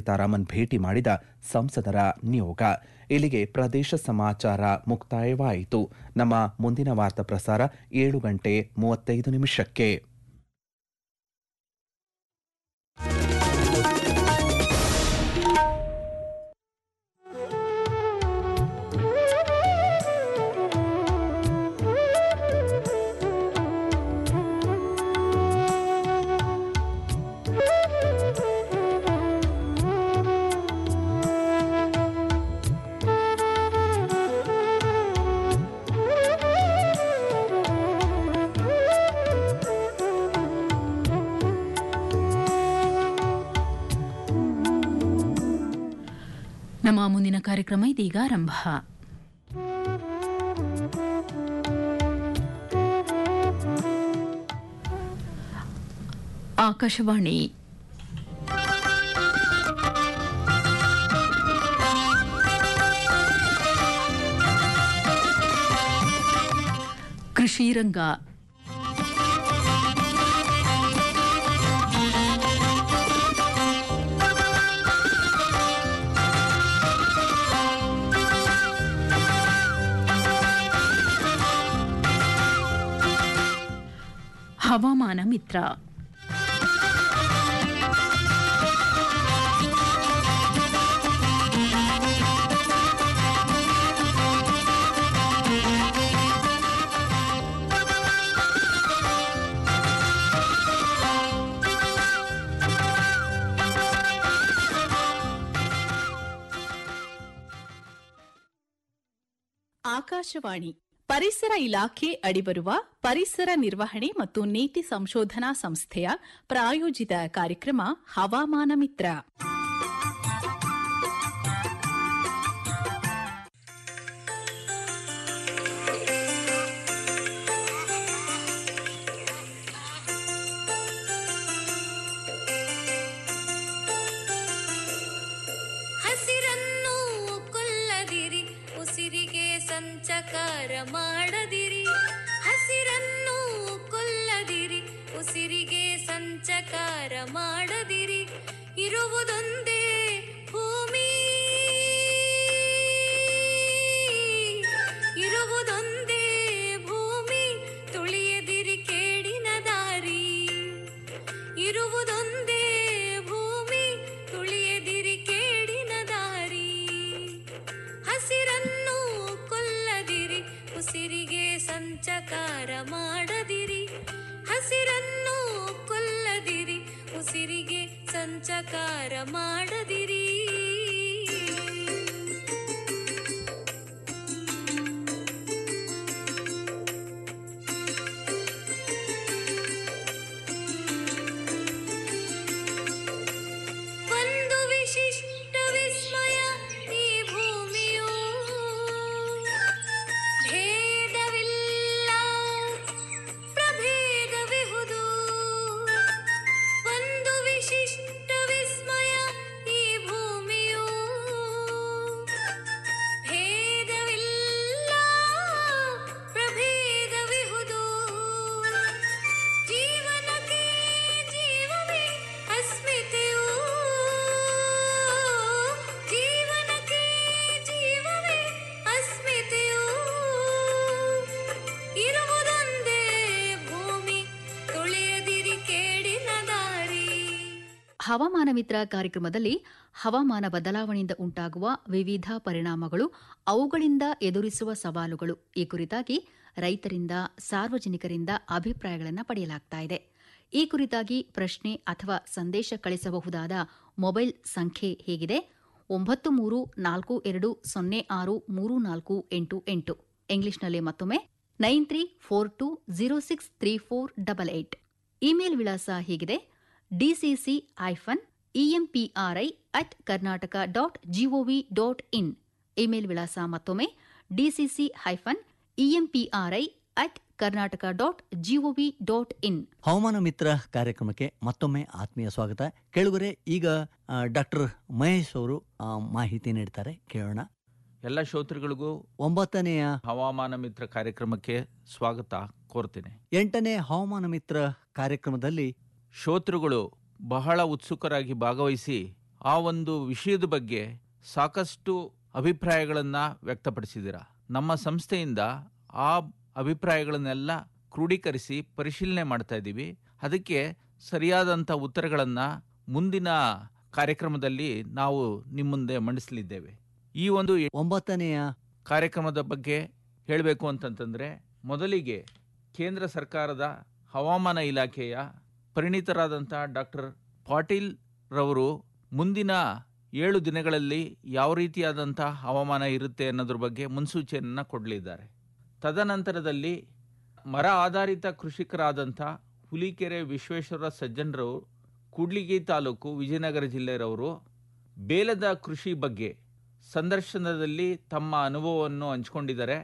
ಸೀತಾರಾಮನ್ ಭೇಟಿ ಮಾಡಿದ ಸಂಸದರ ನಿಯೋಗ ಇಲ್ಲಿಗೆ ಪ್ರದೇಶ ಸಮಾಚಾರ ಮುಕ್ತಾಯವಾಯಿತು ನಮ್ಮ ಮುಂದಿನ ವಾರ್ತಾ ಪ್ರಸಾರ ಏಳು ಗಂಟೆ ಮೂವತ್ತೈದು ನಿಮಿಷಕ್ಕೆ ನಮ್ಮ ಮುಂದಿನ ಕಾರ್ಯಕ್ರಮ ಇದೀಗ ಆರಂಭ ಆಕಾಶವಾಣಿ ಕೃಷಿ ರಂಗ ಹವಾಮಾನ ಮಿತ್ರ ಆಕಾಶವಾಣಿ ಪರಿಸರ ಇಲಾಖೆ ಅಡಿಬರುವ ಪರಿಸರ ನಿರ್ವಹಣೆ ಮತ್ತು ನೀತಿ ಸಂಶೋಧನಾ ಸಂಸ್ಥೆಯ ಪ್ರಾಯೋಜಿತ ಕಾರ್ಯಕ್ರಮ ಹವಾಮಾನ ಮಿತ್ರ ಹಸಿರನ್ನು ಕೊಲ್ಲದಿರಿ ಉಸಿರಿಗೆ ಸಂಚಕಾರ ಮಾಡದಿರಿ ಹಸಿರನ್ನು ಕೊಲ್ಲದಿರಿ ಉಸಿರಿಗೆ ಸಂಚಕಾರ ಮಾಡದಿರಿ ಇರುವುದೊಂದೇ ಭೂಮಿ ಇರುವುದೊಂದೇ ಭೂಮಿ ತುಳಿಯದಿರಿ ಕೇಡಿನ ದಾರಿ ಇರುವುದೊಂದೇ ಭೂಮಿ ತುಳಿಯದಿರಿ ಕೇಡಿನ ದಾರಿ ಹಸಿರನ್ನು ಕೊಲ್ಲದಿರಿ ಉಸಿರಿಗೆ ಸಂಚಕಾರ ಮಾಡದಿರಿ ಹಸಿರನ್ನು ಕೊಲ್ಲದಿರಿ ಉಸಿರಿಗೆ ಸಂಚಕಾರ ಮಾಡದಿರಿ ಒಂದು ವಿಶಿಷ್ಟ ವಿಸ್ಮಯ ಈ ಭೂಮಿಯು ಭೇದವಿಲ್ಲ ಪ್ರಭೇದವಿಹುದು ಒಂದು ವಿಶಿಷ್ಟ ವಿಸ್ಮಯ ಈ ಭೂಮಿಯು ಭೇದವಿಲ್ಲ ಪ್ರಭೇದವಿಹುದು ಜೀವನಕ್ಕೆ ಜೀವವೇ ಅಸ್ಮಿತೆಯು ಜೀವನಕ್ಕೆ ಜೀವವೇ ಅಸ್ಮಿತೆಯು ಇರುವುದೊಂದೇ ಭೂಮಿ ತುಳಿಯದಿರಿ ಕೇಡಿನ ದಾರಿ ಹವಾಮಾನ ಮಿತ್ರ ಕಾರ್ಯಕ್ರಮದಲ್ಲಿ ಹವಾಮಾನ ಬದಲಾವಣೆಯಿಂದ ಉಂಟಾಗುವ ವಿವಿಧ ಪರಿಣಾಮಗಳು ಅವುಗಳಿಂದ ಎದುರಿಸುವ ಸವಾಲುಗಳು ಈ ಕುರಿತಾಗಿ ರೈತರಿಂದ ಸಾರ್ವಜನಿಕರಿಂದ ಅಭಿಪ್ರಾಯಗಳನ್ನು ಪಡೆಯಲಾಗ್ತಾ ಇದೆ ಈ ಕುರಿತಾಗಿ ಪ್ರಶ್ನೆ ಅಥವಾ ಸಂದೇಶ ಕಳಿಸಬಹುದಾದ ಮೊಬೈಲ್ ಸಂಖ್ಯೆ ಹೇಗಿದೆ ಒಂಬತ್ತು ಮೂರು ನಾಲ್ಕು ಎರಡು ಸೊನ್ನೆ ಆರು ಮೂರು ನಾಲ್ಕು ಎಂಟು ಎಂಟು ಇಂಗ್ಲಿಷ್ನಲ್ಲಿ ಮತ್ತೊಮ್ಮೆ nine three four two zero six three four double eight email ವಿಳಾಸ ಹೀಗಿದೆ DCC hyphen EMPRI at Karnataka dot GOV dot in email ವಿಳಾಸ ಮತ್ತೊಮ್ಮೆ DCC hyphen EMPRI at Karnataka dot GOV dot in ಹವಾಮಾನ ಮಿತ್ರ ಕಾರ್ಯಕ್ರಮಕ್ಕೆ ಮತ್ತೊಮ್ಮೆ ಆತ್ಮೀಯ ಸ್ವಾಗತ ಕೇಳುಗರೆ ಈಗ ಡಾಕ್ಟರ್ ಮಹೇಶ್ ಅವರು ಆ, ಮಾಹಿತಿ ನೀಡ್ತಾರೆ ಕೇಳೋಣ ಎಲ್ಲ ಶ್ರೋತೃಗಳಿಗೂ ಒಂಬತ್ತನೆಯ ಹವಾಮಾನ ಮಿತ್ರ ಕಾರ್ಯಕ್ರಮಕ್ಕೆ ಸ್ವಾಗತ ಕೋರ್ತೇನೆ ಎಂಟನೇ ಹವಾಮಾನ ಮಿತ್ರ ಕಾರ್ಯಕ್ರಮದಲ್ಲಿ ಶ್ರೋತೃಗಳು ಬಹಳ ಉತ್ಸುಕರಾಗಿ ಭಾಗವಹಿಸಿ ಆ ಒಂದು ವಿಷಯದ ಬಗ್ಗೆ ಸಾಕಷ್ಟು ಅಭಿಪ್ರಾಯಗಳನ್ನು ವ್ಯಕ್ತಪಡಿಸಿದ್ದೀರಾ ನಮ್ಮ ಸಂಸ್ಥೆಯಿಂದ ಆ ಅಭಿಪ್ರಾಯಗಳನ್ನೆಲ್ಲ ಕ್ರೋಢೀಕರಿಸಿ ಪರಿಶೀಲನೆ ಮಾಡ್ತಾ ಇದ್ದೀವಿ ಅದಕ್ಕೆ ಸರಿಯಾದಂಥ ಉತ್ತರಗಳನ್ನು ಮುಂದಿನ ಕಾರ್ಯಕ್ರಮದಲ್ಲಿ ನಾವು ನಿಮ್ಮ ಮುಂದೆ ಮಂಡಿಸಲಿದ್ದೇವೆ ಈ ಒಂದು ಒಂಬತ್ತನೆಯ ಕಾರ್ಯಕ್ರಮದ ಬಗ್ಗೆ ಹೇಳಬೇಕು ಅಂತಂತಂದರೆ ಮೊದಲಿಗೆ ಕೇಂದ್ರ ಸರ್ಕಾರದ ಹವಾಮಾನ ಇಲಾಖೆಯ ಪರಿಣಿತರಾದಂಥ ಡಾಕ್ಟರ್ ಪಾಟೀಲ್ ರವರು ಮುಂದಿನ ಏಳು ದಿನಗಳಲ್ಲಿ ಯಾವ ರೀತಿಯಾದಂಥ ಹವಾಮಾನ ಇರುತ್ತೆ ಅನ್ನೋದ್ರ ಬಗ್ಗೆ ಮುನ್ಸೂಚನೆಯನ್ನು ಕೊಡಲಿದ್ದಾರೆ ತದನಂತರದಲ್ಲಿ ಮರ ಆಧಾರಿತ ಕೃಷಿಕರಾದಂಥ ಹುಲಿಕೆರೆ ವಿಶ್ವೇಶ್ವರ ಸಜ್ಜನರವರು ಕೂಡ್ಲಿಗಿ ತಾಲೂಕು ವಿಜಯನಗರ ಜಿಲ್ಲೆಯರವರು ಬೇಲದ ಕೃಷಿ ಬಗ್ಗೆ ಸಂದರ್ಶನದಲ್ಲಿ ತಮ್ಮ ಅನುಭವವನ್ನು ಹಂಚಿಕೊಂಡಿದ್ದಾರೆ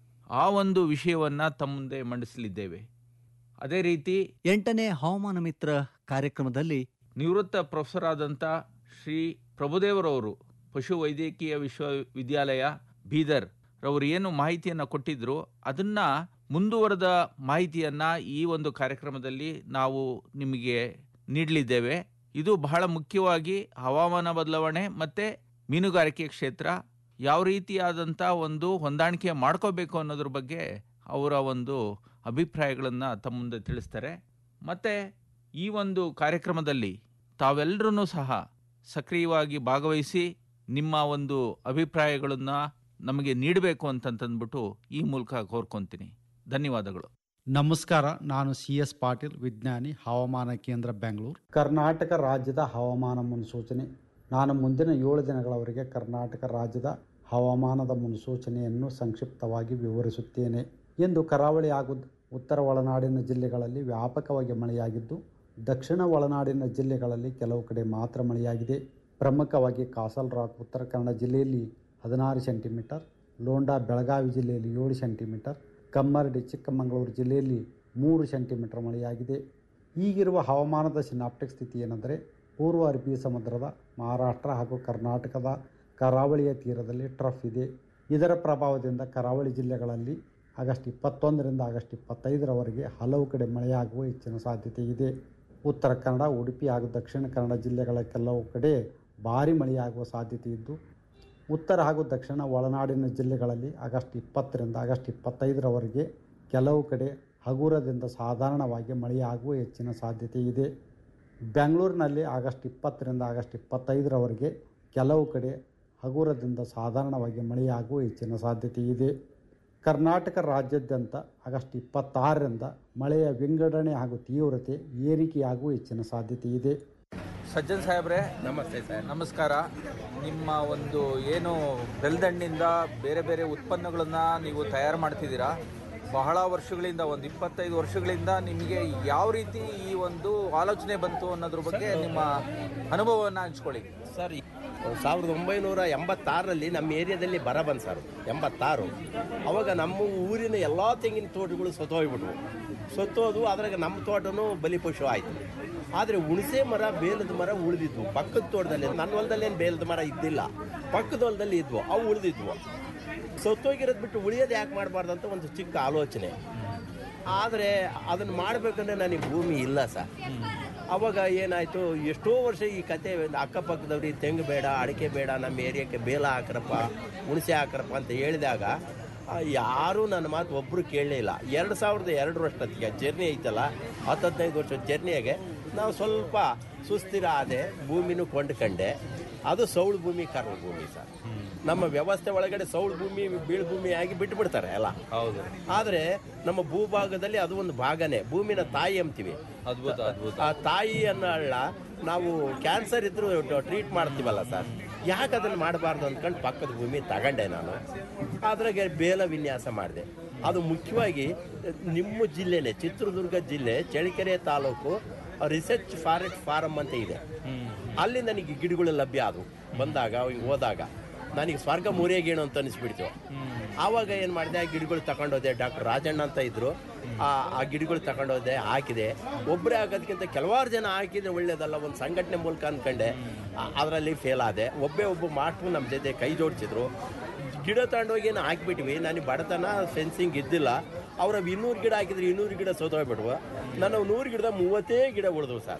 ಆ ಒಂದು ವಿಷಯವನ್ನು ತಮ್ಮ ಮುಂದೆ ಮಂಡಿಸಲಿದ್ದೇವೆ ಅದೇ ರೀತಿ ಎಂಟನೇ ಹವಾಮಾನ ಮಿತ್ರ ಕಾರ್ಯಕ್ರಮದಲ್ಲಿ ನಿವೃತ್ತ ಪ್ರೊಫೆಸರ್ ಆದಂಥ ಶ್ರೀ ಪ್ರಭುದೇವರವರು ಪಶು ವೈದ್ಯಕೀಯ ವಿಶ್ವವಿದ್ಯಾಲಯ ಬೀದರ್ ರವರು ಏನು ಮಾಹಿತಿಯನ್ನು ಕೊಟ್ಟಿದ್ರು ಅದನ್ನ ಮುಂದುವರೆದ ಮಾಹಿತಿಯನ್ನ ಈ ಒಂದು ಕಾರ್ಯಕ್ರಮದಲ್ಲಿ ನಾವು ನಿಮಗೆ ನೀಡಲಿದ್ದೇವೆ ಇದು ಬಹಳ ಮುಖ್ಯವಾಗಿ ಹವಾಮಾನ ಬದಲಾವಣೆ ಮತ್ತೆ ಮೀನುಗಾರಿಕೆ ಕ್ಷೇತ್ರ ಯಾವ ರೀತಿಯಾದಂಥ ಒಂದು ಹೊಂದಾಣಿಕೆ ಮಾಡ್ಕೋಬೇಕು ಅನ್ನೋದ್ರ ಬಗ್ಗೆ ಅವರ ಒಂದು ಅಭಿಪ್ರಾಯಗಳನ್ನು ತಮ್ಮ ಮುಂದೆ ತಿಳಿಸ್ತಾರೆ ಮತ್ತು ಈ ಒಂದು ಕಾರ್ಯಕ್ರಮದಲ್ಲಿ ತಾವೆಲ್ಲರೂ ಸಹ ಸಕ್ರಿಯವಾಗಿ ಭಾಗವಹಿಸಿ ನಿಮ್ಮ ಒಂದು ಅಭಿಪ್ರಾಯಗಳನ್ನು ನಮಗೆ ನೀಡಬೇಕು ಅಂತಂತಂದ್ಬಿಟ್ಟು ಈ ಮೂಲಕ ಕೋರ್ಕೊಂತೀನಿ ಧನ್ಯವಾದಗಳು ನಮಸ್ಕಾರ ನಾನು ಸಿ ಎಸ್ ಪಾಟೀಲ್ ವಿಜ್ಞಾನಿ ಹವಾಮಾನ ಕೇಂದ್ರ ಬೆಂಗಳೂರು ಕರ್ನಾಟಕ ರಾಜ್ಯದ ಹವಾಮಾನ ಮುನ್ಸೂಚನೆ ನಾನು ಮುಂದಿನ ಏಳು ದಿನಗಳವರೆಗೆ ಕರ್ನಾಟಕ ರಾಜ್ಯದ ಹವಾಮಾನದ ಮುನ್ಸೂಚನೆಯನ್ನು ಸಂಕ್ಷಿಪ್ತವಾಗಿ ವಿವರಿಸುತ್ತೇನೆ ಎಂದು ಕರಾವಳಿ ಹಾಗೂ ಉತ್ತರ ಒಳನಾಡಿನ ಜಿಲ್ಲೆಗಳಲ್ಲಿ ವ್ಯಾಪಕವಾಗಿ ಮಳೆಯಾಗಿದ್ದು ದಕ್ಷಿಣ ಒಳನಾಡಿನ ಜಿಲ್ಲೆಗಳಲ್ಲಿ ಕೆಲವು ಕಡೆ ಮಾತ್ರ ಮಳೆಯಾಗಿದೆ ಪ್ರಮುಖವಾಗಿ ಕಾಸಲ್ ರಾಕ್ ಉತ್ತರ ಕನ್ನಡ ಜಿಲ್ಲೆಯಲ್ಲಿ ಹದಿನಾರು ಸೆಂಟಿಮೀಟರ್ ಲೋಂಡಾ ಬೆಳಗಾವಿ ಜಿಲ್ಲೆಯಲ್ಲಿ ಏಳು ಸೆಂಟಿಮೀಟರ್ ಕಮ್ಮರಡಿ ಚಿಕ್ಕಮಗಳೂರು ಜಿಲ್ಲೆಯಲ್ಲಿ ಮೂರು ಸೆಂಟಿಮೀಟರ್ ಮಳೆಯಾಗಿದೆ ಈಗಿರುವ ಹವಾಮಾನದ ಸಿನಾಪ್ಟಿಕ್ ಸ್ಥಿತಿ ಏನೆಂದರೆ ಪೂರ್ವ ಅರಬ್ಬಿ ಸಮುದ್ರದ ಮಹಾರಾಷ್ಟ್ರ ಹಾಗೂ ಕರ್ನಾಟಕದ ಕರಾವಳಿಯ ತೀರದಲ್ಲಿ ಟ್ರಫ್ ಇದೆ ಇದರ ಪ್ರಭಾವದಿಂದ ಕರಾವಳಿ ಜಿಲ್ಲೆಗಳಲ್ಲಿ ಆಗಸ್ಟ್ ಇಪ್ಪತ್ತೊಂದರಿಂದ ಆಗಸ್ಟ್ ಇಪ್ಪತ್ತೈದರವರೆಗೆ ಹಲವು ಕಡೆ ಮಳೆಯಾಗುವ ಹೆಚ್ಚಿನ ಸಾಧ್ಯತೆ ಇದೆ ಉತ್ತರ ಕನ್ನಡ ಉಡುಪಿ ಹಾಗೂ ದಕ್ಷಿಣ ಕನ್ನಡ ಜಿಲ್ಲೆಗಳ ಕೆಲವು ಕಡೆ ಭಾರಿ ಮಳೆಯಾಗುವ ಸಾಧ್ಯತೆ ಇದ್ದು ಉತ್ತರ ಹಾಗೂ ದಕ್ಷಿಣ ಒಳನಾಡಿನ ಜಿಲ್ಲೆಗಳಲ್ಲಿ ಆಗಸ್ಟ್ ಇಪ್ಪತ್ತರಿಂದ ಆಗಸ್ಟ್ ಇಪ್ಪತ್ತೈದರವರೆಗೆ ಕೆಲವು ಕಡೆ ಹಗುರದಿಂದ ಸಾಧಾರಣವಾಗಿ ಮಳೆಯಾಗುವ ಹೆಚ್ಚಿನ ಸಾಧ್ಯತೆ ಇದೆ ಬೆಂಗಳೂರಿನಲ್ಲಿ ಆಗಸ್ಟ್ ಇಪ್ಪತ್ತರಿಂದ ಆಗಸ್ಟ್ ಇಪ್ಪತ್ತೈದರವರೆಗೆ ಕೆಲವು ಕಡೆ ಹಗುರದಿಂದ ಸಾಧಾರಣವಾಗಿ ಮಳೆಯಾಗುವ ಹೆಚ್ಚಿನ ಸಾಧ್ಯತೆ ಇದೆ ಕರ್ನಾಟಕ ರಾಜ್ಯಾದ್ಯಂತ ಆಗಸ್ಟ್ ಇಪ್ಪತ್ತಾರರಿಂದ ಮಳೆಯ ವಿಂಗಡಣೆ ಹಾಗೂ ತೀವ್ರತೆ ಏರಿಕೆಯಾಗುವ ಹೆಚ್ಚಿನ ಸಾಧ್ಯತೆ ಇದೆ ಸಜ್ಜನ್ ಸಾಹೇಬ್ರೆ ನಮಸ್ತೆ ಸರ್ ನಮಸ್ಕಾರ ನಿಮ್ಮ ಒಂದು ಏನು ಬೆಲ್ದಣ್ಣಿಂದ ಬೇರೆ ಬೇರೆ ಉತ್ಪನ್ನಗಳನ್ನು ನೀವು ತಯಾರು ಮಾಡ್ತಿದ್ದೀರಾ ಬಹಳ ವರ್ಷಗಳಿಂದ ಒಂದು ಇಪ್ಪತ್ತೈದು ವರ್ಷಗಳಿಂದ ನಿಮಗೆ ಯಾವ ರೀತಿ ಈ ಒಂದು ಆಲೋಚನೆ ಬಂತು ಅನ್ನೋದ್ರ ಬಗ್ಗೆ ನಿಮ್ಮ ಅನುಭವವನ್ನು ಹಂಚ್ಕೊಳ್ಳಿ ಸರ್ ಸಾವಿರದ ಒಂಬೈನೂರ ಎಂಬತ್ತಾರರಲ್ಲಿ ನಮ್ಮ ಏರಿಯಾದಲ್ಲಿ ಬರ ಬಂದು ಸರ್ ಎಂಬತ್ತಾರು ಅವಾಗ ನಮ್ಮ ಊರಿನ ಎಲ್ಲ ತೆಂಗಿನ ತೋಟಗಳು ಸತ್ತೋಗ್ಬಿಟ್ವು ಸತ್ತೋದು ಅದ್ರಾಗ ನಮ್ಮ ತೋಟನೂ ಬಲಿಪಶು ಆಯಿತು ಆದರೆ ಹುಣಸೆ ಮರ ಬೇಲದ ಮರ ಉಳಿದಿದ್ವು ಪಕ್ಕದ ತೋಟದಲ್ಲಿ ನನ್ನ ಹೊಲದಲ್ಲೇನು ಬೇಲದ ಮರ ಇದ್ದಿಲ್ಲ ಪಕ್ಕದ ಹೊಲದಲ್ಲಿ ಇದ್ವು ಅವು ಉಳಿದಿದ್ವು ಸತ್ತೋಗಿರೋದು ಬಿಟ್ಟು ಉಳಿಯೋದು ಯಾಕೆ ಮಾಡಬಾರ್ದು ಅಂತ ಒಂದು ಚಿಕ್ಕ ಆಲೋಚನೆ ಆದರೆ ಅದನ್ನು ಮಾಡಬೇಕಂದ್ರೆ ನನಗೆ ಭೂಮಿ ಇಲ್ಲ ಸರ್ ಅವಾಗ ಏನಾಯಿತು ಎಷ್ಟೋ ವರ್ಷ ಈ ಕತೆ ಅಕ್ಕಪಕ್ಕದವ್ರಿಗೆ ತೆಂಗು ಬೇಡ ಅಡಿಕೆ ಬೇಡ ನಮ್ಮ ಏರಿಯಾಕ್ಕೆ ಬೇಲ ಹಾಕ್ರಪ್ಪ ಹುಣಸೆ ಹಾಕ್ರಪ್ಪ ಅಂತ ಹೇಳಿದಾಗ ಆ, ಯಾರೂ ನನ್ನ ಮಾತು ಒಬ್ಬರು ಕೇಳಲೇ ಇಲ್ಲ ಎರಡು ಸಾವಿರದ ಎರಡರಷ್ಟೊತ್ತಿಗೆ ಜರ್ನಿ ಐತಲ್ಲ ಹತ್ತು ಹದಿನೈದು ವರ್ಷದ ಜರ್ನಿಯಾಗೆ ನಾವು ಸ್ವಲ್ಪ ಸುಸ್ಥಿರ ಆದೆ ಭೂಮಿನೂ ಕೊಂಡ್ಕಂಡೆ ಅದು ಸೌಳು ಭೂಮಿ ಕರ್ಮ ಭೂಮಿ ಸರ್ ನಮ್ಮ ವ್ಯವಸ್ಥೆ ಒಳಗಡೆ ಸೌಳು ಭೂಮಿ ಬೀಳು ಭೂಮಿ ಆಗಿ ಬಿಟ್ಬಿಡ್ತಾರೆ ಎಲ್ಲ ಹೌದು ಆದರೆ ನಮ್ಮ ಭೂಭಾಗದಲ್ಲಿ ಅದು ಒಂದು ಭಾಗನೇ ಭೂಮಿನ ತಾಯಿ ಅಂತೀವಿ ಅದ್ಭುತ ಅದ್ಭುತ ಆ ತಾಯಿ ಅನ್ನೋ ಹಳ್ಳ ನಾವು ಕ್ಯಾನ್ಸರ್ ಇದ್ರು ಟ್ರೀಟ್ ಮಾಡ್ತೀವಲ್ಲ ಸರ್ ಯಾಕೆ ಅದನ್ನು ಮಾಡಬಾರ್ದು ಅಂದ್ಕೊಂಡು ಪಕ್ಕದ ಭೂಮಿ ತಗೊಂಡೆ ನಾನು ಅದ್ರಾಗೆ ಬೇಲ ವಿನ್ಯಾಸ ಮಾಡಿದೆ ಅದು ಮುಖ್ಯವಾಗಿ ನಿಮ್ಮ ಜಿಲ್ಲೆನೇ ಚಿತ್ರದುರ್ಗ ಜಿಲ್ಲೆ Challakere taluk research forest farm ಅಂತ ಇದೆ ಅಲ್ಲಿ ನನಗೆ ಗಿಡಗಳು ಲಭ್ಯ ಆದವು ಬಂದಾಗ ಹೋದಾಗ ನನಗೆ ಸ್ವರ್ಗ ಮೂರೇಗೇಣು ಅಂತ ಅನಿಸ್ಬಿಡ್ತು ಆವಾಗ ಏನು ಮಾಡಿದೆ ಆ ಗಿಡಗಳು ತಗೊಂಡೋದೆ ಡಾಕ್ಟರ್ ರಾಜಣ್ಣ ಅಂತ ಇದ್ರು ಆ ಆ ಗಿಡಗಳು ತಗೊಂಡೋದೆ ಹಾಕಿದೆ ಒಬ್ಬರೇ ಆಗೋದಕ್ಕಿಂತ ಕೆಲವಾರು ಜನ ಹಾಕಿದ್ರೆ ಒಳ್ಳೇದಲ್ಲ ಒಂದು ಸಂಘಟನೆ ಮೂಲಕ ಅನ್ಕೊಂಡೆ ಅದರಲ್ಲಿ ಫೇಲ್ ಆದೆ ಒಬ್ಬೇ ಒಬ್ಬ ಮಾಸ್ಟ್ರು ನಮ್ಮ ಜೊತೆ ಕೈ ಜೋಡಿಸಿದ್ರು ಗಿಡ ತಗೊಂಡೋಗಿ ಏನು ಹಾಕ್ಬಿಟ್ವಿ ನನಗೆ ಬಡತನ ಫೆನ್ಸಿಂಗ್ ಇದ್ದಿಲ್ಲ ಅವ್ರ ಇನ್ನೂರು ಗಿಡ ಹಾಕಿದ್ರೆ ಇನ್ನೂರು ಗಿಡ ಸೋತೋಗ್ಬಿಟ್ವು ನಾನು ನೂರು ಗಿಡದ ಮೂವತ್ತೇ ಗಿಡ ಉಳಿದ್ವು ಸರ್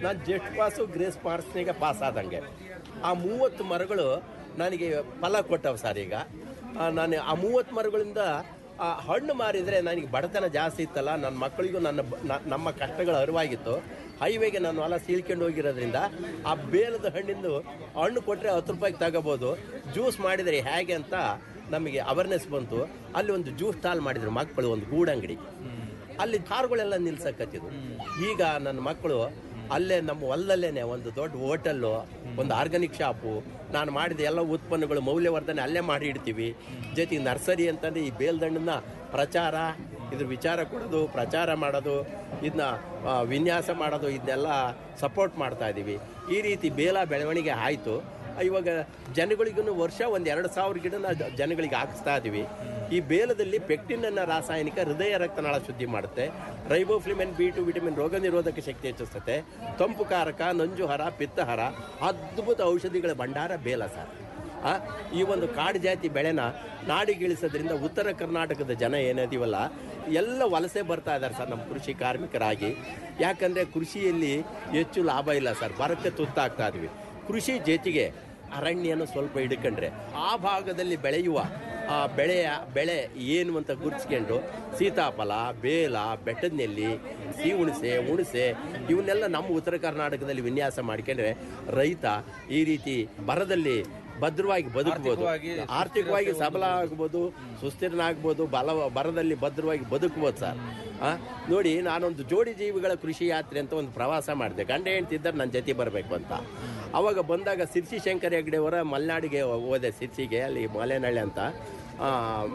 ನಾನು ಜಸ್ಟ್ ಪಾಸು ಗ್ರೇಸ್ ಮಾರ್ಕ್ಸ್ನಾಗ ಪಾಸ್ ಆದಂಗೆ ಆ ಮೂವತ್ತು ಮರಗಳು ನನಗೆ ಫಲ ಕೊಟ್ಟವು ಸರ್ ಈಗ ಆ, ನಾನು ಆ ಮೂವತ್ತು ಮರಗಳಿಂದ ಆ ಹಣ್ಣು ಮಾರಿದರೆ ನನಗೆ ಬಡತನ ಜಾಸ್ತಿ ಇತ್ತಲ್ಲ ನನ್ನ ಮಕ್ಕಳಿಗೂ ನನ್ನ ಬ- ನ- ನಮ್ಮ ಕಷ್ಟಗಳು ಅರಿವಾಗಿತ್ತು ಹೈವೇಗೆ ನಾನು ಹೊಲ ಸೀಳ್ಕೊಂಡು ಹೋಗಿರೋದ್ರಿಂದ ಆ ಬೇಲದ ಹಣ್ಣಿಂದು ಹಣ್ಣು ಕೊಟ್ಟರೆ ಹತ್ತು ರೂಪಾಯಿಗೆ ತಗೋಬೋದು ಜ್ಯೂಸ್ ಮಾಡಿದರೆ ಹೇಗೆ ಅಂತ ನಮಗೆ ಅವೇರ್ನೆಸ್ ಬಂತು ಅಲ್ಲಿ ಒಂದು ಜ್ಯೂಸ್ ಸ್ಟಾಲ್ ಮಾಡಿದ್ರು ಮಕ್ಕಳು ಒಂದು ಗೂಡಂಗಡಿ ಅಲ್ಲಿ ಕಾರುಗಳೆಲ್ಲ ನಿಲ್ಸಕತ್ತಿದ್ವು ಈಗ ನನ್ನ ಮಕ್ಕಳು ಅಲ್ಲೇ ನಮ್ಮ ಹೊಲದಲ್ಲೇನೆ ಒಂದು ದೊಡ್ಡ ಹೋಟೆಲ್ಲು ಒಂದು ಆರ್ಗಾನಿಕ್ ಶಾಪು ನಾನು ಮಾಡಿದ ಎಲ್ಲ ಉತ್ಪನ್ನಗಳು ಮೌಲ್ಯವರ್ಧನೆ ಅಲ್ಲೇ ಮಾಡಿ ಇಡ್ತೀವಿ ಜೊತೆಗೆ ನರ್ಸರಿ ಅಂತಂದ್ರೆ ಈ ಬೇಲ್ದಂಡನ್ನ ಪ್ರಚಾರ ಇದ್ರ ವಿಚಾರ ಕೊಡೋದು ಪ್ರಚಾರ ಮಾಡೋದು ಇದನ್ನ ವಿನ್ಯಾಸ ಮಾಡೋದು ಇದನ್ನೆಲ್ಲ ಸಪೋರ್ಟ್ ಮಾಡ್ತಾ ಇದ್ದೀವಿ ಈ ರೀತಿ ಬೇಲ ಬೆಳವಣಿಗೆ ಆಯಿತು ಇವಾಗ ಜನಗಳಿಗೂ ವರ್ಷ ಒಂದು ಎರಡು ಸಾವಿರ ಗಿಡನ ಜ- ಜನಗಳಿಗೆ ಹಾಕಿಸ್ತಾ ಇದ್ದೀವಿ ಈ ಬೇಲದಲ್ಲಿ ಪೆಕ್ಟಿನ್ ಅನ್ನೋ ರಾಸಾಯನಿಕ ಹೃದಯ ರಕ್ತನಾಳ ಶುದ್ಧಿ ಮಾಡುತ್ತೆ ರೈಬೋಫ್ಲಿಮೆನ್ ಬಿ ಟು ವಿಟಮಿನ್ ರೋಗ ನಿರೋಧಕ ಶಕ್ತಿ ಹೆಚ್ಚಿಸುತ್ತೆ ತಂಪು ಕಾರಕ ನಂಜುಹರ ಪಿತ್ತಹರ ಅದ್ಭುತ ಔಷಧಿಗಳ ಭಂಡಾರ ಬೇಲ ಸರ್ ಆ, ಈ ಒಂದು ಕಾಡು ಜಾತಿ ಬೆಳೆನ ನಾಡಿಗಿಳಿಸೋದ್ರಿಂದ ಉತ್ತರ ಕರ್ನಾಟಕದ ಜನ ಏನಿದೀವಲ್ಲ ಎಲ್ಲ ವಲಸೆ ಬರ್ತಾ ಇದ್ದಾರೆ ಸರ್ ನಮ್ಮ ಕೃಷಿ ಕಾರ್ಮಿಕರಾಗಿ ಯಾಕಂದರೆ ಕೃಷಿಯಲ್ಲಿ ಹೆಚ್ಚು ಲಾಭ ಇಲ್ಲ ಸರ್ ಬರಕ್ಕೆ ತುತ್ತಾಗ್ತಾ ಇದ್ವಿ ಕೃಷಿ ಜೊತೆಗೆ ಅರಣ್ಯನ ಸ್ವಲ್ಪ ಹಿಡ್ಕೊಂಡ್ರೆ ಆ ಭಾಗದಲ್ಲಿ ಬೆಳೆಯುವ ಆ ಬೆಳೆಯ ಬೆಳೆ ಏನು ಅಂತ ಗುರುತಿಸ್ಕೊಂಡು ಸೀತಾಫಲ ಬೇಲ ಬೆಟ್ಟದ ನೆಲ್ಲಿ ಸಿಹಿ ಹುಣಸೆ ಹುಣಸೆ ಇವನ್ನೆಲ್ಲ ನಮ್ಮ ಉತ್ತರ ಕರ್ನಾಟಕದಲ್ಲಿ ವಿನ್ಯಾಸ ಮಾಡ್ಕೊಂಡ್ರೆ ರೈತ ಈ ರೀತಿ ಬರದಲ್ಲಿ ಭದ್ರವಾಗಿ ಬದುಕಬಹುದು ಆರ್ಥಿಕವಾಗಿ ಆರ್ಥಿಕವಾಗಿ ಸಬಲ ಆಗ್ಬೋದು ಸುಸ್ಥಿರನಾಗ್ಬೋದು ಬಲ ಬರದಲ್ಲಿ ಭದ್ರವಾಗಿ ಬದುಕಬಹುದು ಸರ್ ಆ, ನೋಡಿ ನಾನೊಂದು ಜೋಡಿ ಜೀವಿಗಳ ಕೃಷಿ ಯಾತ್ರೆ ಅಂತ ಒಂದು ಪ್ರವಾಸ ಮಾಡಿದೆ ಗಂಡ ಹೆಂಡ್ತಿದ್ದಾರೆ ನನ್ನ ಜೊತೆ ಬರಬೇಕು ಅಂತ ಅವಾಗ ಬಂದಾಗ ಸಿರ್ಸಿ ಶಂಕರ ಹೆಗ್ಡೆ ಅವರ ಮಲೆನಾಡಿಗೆ ಹೋದೆ ಸಿರ್ಸಿಗೆ ಅಲ್ಲಿ ಮಲೆನಳ್ಳಿ ಅಂತ ಆ,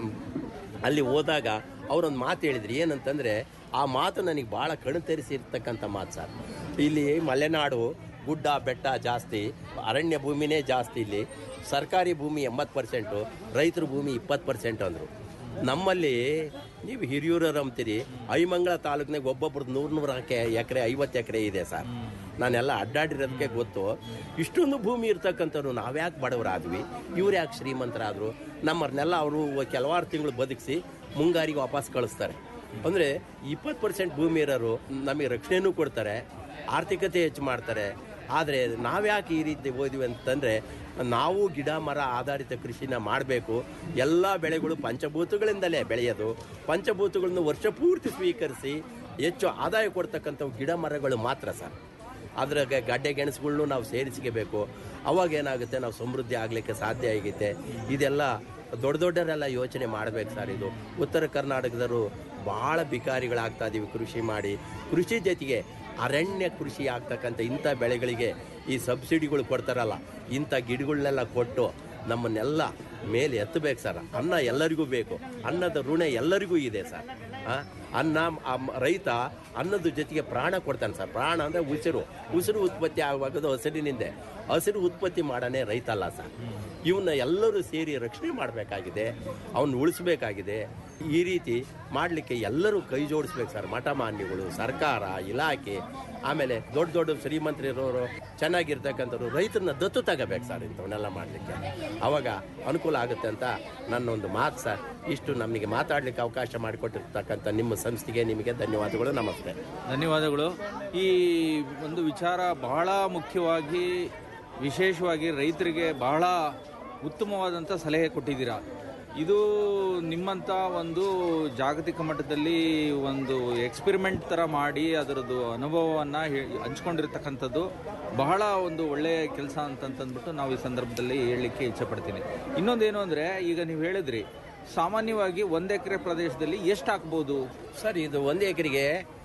ಅಲ್ಲಿ ಹೋದಾಗ ಅವರೊಂದು ಮಾತು ಹೇಳಿದ್ರು ಏನಂತಂದರೆ ಆ ಮಾತು ನನಗೆ ಭಾಳ ಕಣ್ಣು ತೆರೆಸಿರ್ತಕ್ಕಂಥ ಮಾತು ಸರ್ ಇಲ್ಲಿ ಮಲೆನಾಡು ಗುಡ್ಡ ಬೆಟ್ಟ ಜಾಸ್ತಿ ಅರಣ್ಯ ಭೂಮಿನೇ ಜಾಸ್ತಿ ಇಲ್ಲಿ ಸರ್ಕಾರಿ ಭೂಮಿ ಎಂಬತ್ತು ಪರ್ಸೆಂಟು ರೈತರ ಭೂಮಿ ಇಪ್ಪತ್ತು ಪರ್ಸೆಂಟ್ ಅಂದರು ನಮ್ಮಲ್ಲಿ ನೀವು ಹಿರಿಯೂರರು ಅಂತೀರಿ ಐಮಂಗಳ ತಾಲೂಕಿನಾಗ ಒಬ್ಬೊಬ್ರದ್ದು ನೂರು ನೂರು ಎಕರೆ ಐವತ್ತು ಎಕರೆ ಇದೆ ಸರ್ ನಾನೆಲ್ಲ ಅಡ್ಡಾಡಿರೋದಕ್ಕೆ ಗೊತ್ತು ಇಷ್ಟೊಂದು ಭೂಮಿ ಇರ್ತಕ್ಕಂಥವ್ರು ನಾವ್ಯಾಕೆ ಬಡವರಾದ್ವಿ ಇವ್ರು ಯಾಕೆ ಶ್ರೀಮಂತರಾದರು ನಮ್ಮನ್ನೆಲ್ಲ ಅವರು ಕೆಲವಾರು ತಿಂಗಳು ಬದುಕಿಸಿ ಮುಂಗಾರಿಗೆ ವಾಪಸ್ ಕಳಿಸ್ತಾರೆ ಅಂದರೆ ಇಪ್ಪತ್ತು ಪರ್ಸೆಂಟ್ ಭೂಮಿ ಇರೋರು ನಮಗೆ ರಕ್ಷಣೆನೂ ಕೊಡ್ತಾರೆ ಆರ್ಥಿಕತೆ ಹೆಚ್ಚು ಮಾಡ್ತಾರೆ ಆದರೆ ನಾವ್ಯಾಕೆ ಈ ರೀತಿ ಓದಿವಿ ಅಂತಂದರೆ ನಾವು ಗಿಡ ಮರ ಆಧಾರಿತ ಕೃಷಿನ ಮಾಡಬೇಕು ಎಲ್ಲ ಬೆಳೆಗಳು ಪಂಚಭೂತಗಳಿಂದಲೇ ಬೆಳೆಯೋದು ಪಂಚಭೂತಗಳನ್ನು ವರ್ಷ ಪೂರ್ತಿ ಸ್ವೀಕರಿಸಿ ಹೆಚ್ಚು ಆದಾಯ ಕೊಡ್ತಕ್ಕಂಥವು ಗಿಡ ಮರಗಳು ಮಾತ್ರ ಸರ್ ಅದ್ರಾಗ ಗಡ್ಡೆ ಗೆಣಸುಗಳ್ನು ನಾವು ಸೇರಿಸ್ಕೋಬೇಕು ಅವಾಗ ಏನಾಗುತ್ತೆ ನಾವು ಸಮೃದ್ಧಿ ಆಗಲಿಕ್ಕೆ ಸಾಧ್ಯ ಆಗೈತೆ ಇದೆಲ್ಲ ದೊಡ್ಡ ದೊಡ್ಡರೆಲ್ಲ ಯೋಚನೆ ಮಾಡಬೇಕು ಸರ್ ಇದು ಉತ್ತರ ಕರ್ನಾಟಕದವರು ಭಾಳ ಬಿಕಾರಿಗಳಾಗ್ತಾ ಇದೀವಿ ಕೃಷಿ ಮಾಡಿ ಕೃಷಿ ಜೊತೆಗೆ ಅರಣ್ಯ ಕೃಷಿ ಆಗ್ತಕ್ಕಂಥ ಇಂಥ ಬೆಳೆಗಳಿಗೆ ಈ ಸಬ್ಸಿಡಿಗಳು ಕೊಡ್ತಾರಲ್ಲ ಇಂಥ ಗಿಡಗಳನ್ನೆಲ್ಲ ಕೊಟ್ಟು ನಮ್ಮನ್ನೆಲ್ಲ ಮೇಲೆ ಎತ್ತಬೇಕು ಸರ್ ಅನ್ನ ಎಲ್ಲರಿಗೂ ಬೇಕು ಅನ್ನದ ಋಣ ಎಲ್ಲರಿಗೂ ಇದೆ ಸರ್ ಆ, ಅನ್ನ ಆ ಮ- ರೈತ ಅನ್ನದ ಜೊತೆಗೆ ಪ್ರಾಣ ಕೊಡ್ತಾನೆ ಸರ್ ಪ್ರಾಣ ಅಂದರೆ ಉಸಿರು ಉಸಿರು ಉತ್ಪತ್ತಿ ಆಗುವಾಗದು ಹಸಿರಿನಿಂದೆ ಹಸಿರು ಉತ್ಪತ್ತಿ ಮಾಡನೇ ರೈತ ಅಲ್ಲ ಸರ್ ಇವನ್ನ ಎಲ್ಲರೂ ಸೇರಿ ರಕ್ಷಣೆ ಮಾಡಬೇಕಾಗಿದೆ ಅವನ್ನ ಉಳಿಸ್ಬೇಕಾಗಿದೆ ಈ ರೀತಿ ಮಾಡಲಿಕ್ಕೆ ಎಲ್ಲರೂ ಕೈ ಜೋಡಿಸ್ಬೇಕು ಸರ್ ಮಠ ಮಾನ್ಯಗಳು ಸರ್ಕಾರ ಇಲಾಖೆ ಆಮೇಲೆ ದೊಡ್ಡ ದೊಡ್ಡ ಶ್ರೀಮಂತರಿರೋರು ಚೆನ್ನಾಗಿರ್ತಕ್ಕಂಥವ್ರು ರೈತರನ್ನ ದತ್ತು ತಗೋಬೇಕು ಸರ್ ಇಂಥವನ್ನೆಲ್ಲ ಮಾಡಲಿಕ್ಕೆ ಅವಾಗ ಅನುಕೂಲ ಆಗುತ್ತೆ ಅಂತ ನನ್ನೊಂದು ಮಾತು ಸರ್ ಇಷ್ಟು ನಮಗೆ ಮಾತಾಡಲಿಕ್ಕೆ ಅವಕಾಶ ಮಾಡಿಕೊಟ್ಟಿರ್ತಕ್ಕಂಥ ನಿಮ್ಮ ಸಂಸ್ಥೆಗೆ ನಿಮಗೆ ಧನ್ಯವಾದಗಳು ನಮಸ್ತೆ ಧನ್ಯವಾದಗಳು ಈ ಒಂದು ವಿಚಾರ ಬಹಳ ಮುಖ್ಯವಾಗಿ ವಿಶೇಷವಾಗಿ ರೈತರಿಗೆ ಬಹಳ ಉತ್ತಮವಾದಂಥ ಸಲಹೆ ಕೊಟ್ಟಿದ್ದೀರಾ ಇದು ನಿಮ್ಮಂಥ ಒಂದು ಜಾಗತಿಕ ಮಟ್ಟದಲ್ಲಿ ಒಂದು ಎಕ್ಸ್ಪೆರಿಮೆಂಟ್ ಥರ ಮಾಡಿ ಅದರದ್ದು ಅನುಭವವನ್ನು ಹಂಚ್ಕೊಂಡಿರ್ತಕ್ಕಂಥದ್ದು ಬಹಳ ಒಂದು ಒಳ್ಳೆಯ ಕೆಲಸ ಅಂತಂತಂದ್ಬಿಟ್ಟು ನಾವು ಈ ಸಂದರ್ಭದಲ್ಲಿ ಹೇಳಲಿಕ್ಕೆ ಇಚ್ಛೆಪಡ್ತೀನಿ ಇನ್ನೊಂದೇನು ಅಂದರೆ ಈಗ ನೀವು ಹೇಳಿದ್ರಿ ಸಾಮಾನ್ಯವಾಗಿ ಒಂದು ಎಕರೆ ಪ್ರದೇಶದಲ್ಲಿ ಎಷ್ಟು ಹಾಕ್ಬೋದು ಸರ್ ಇದು ಒಂದು ಎಕರೆಗೆ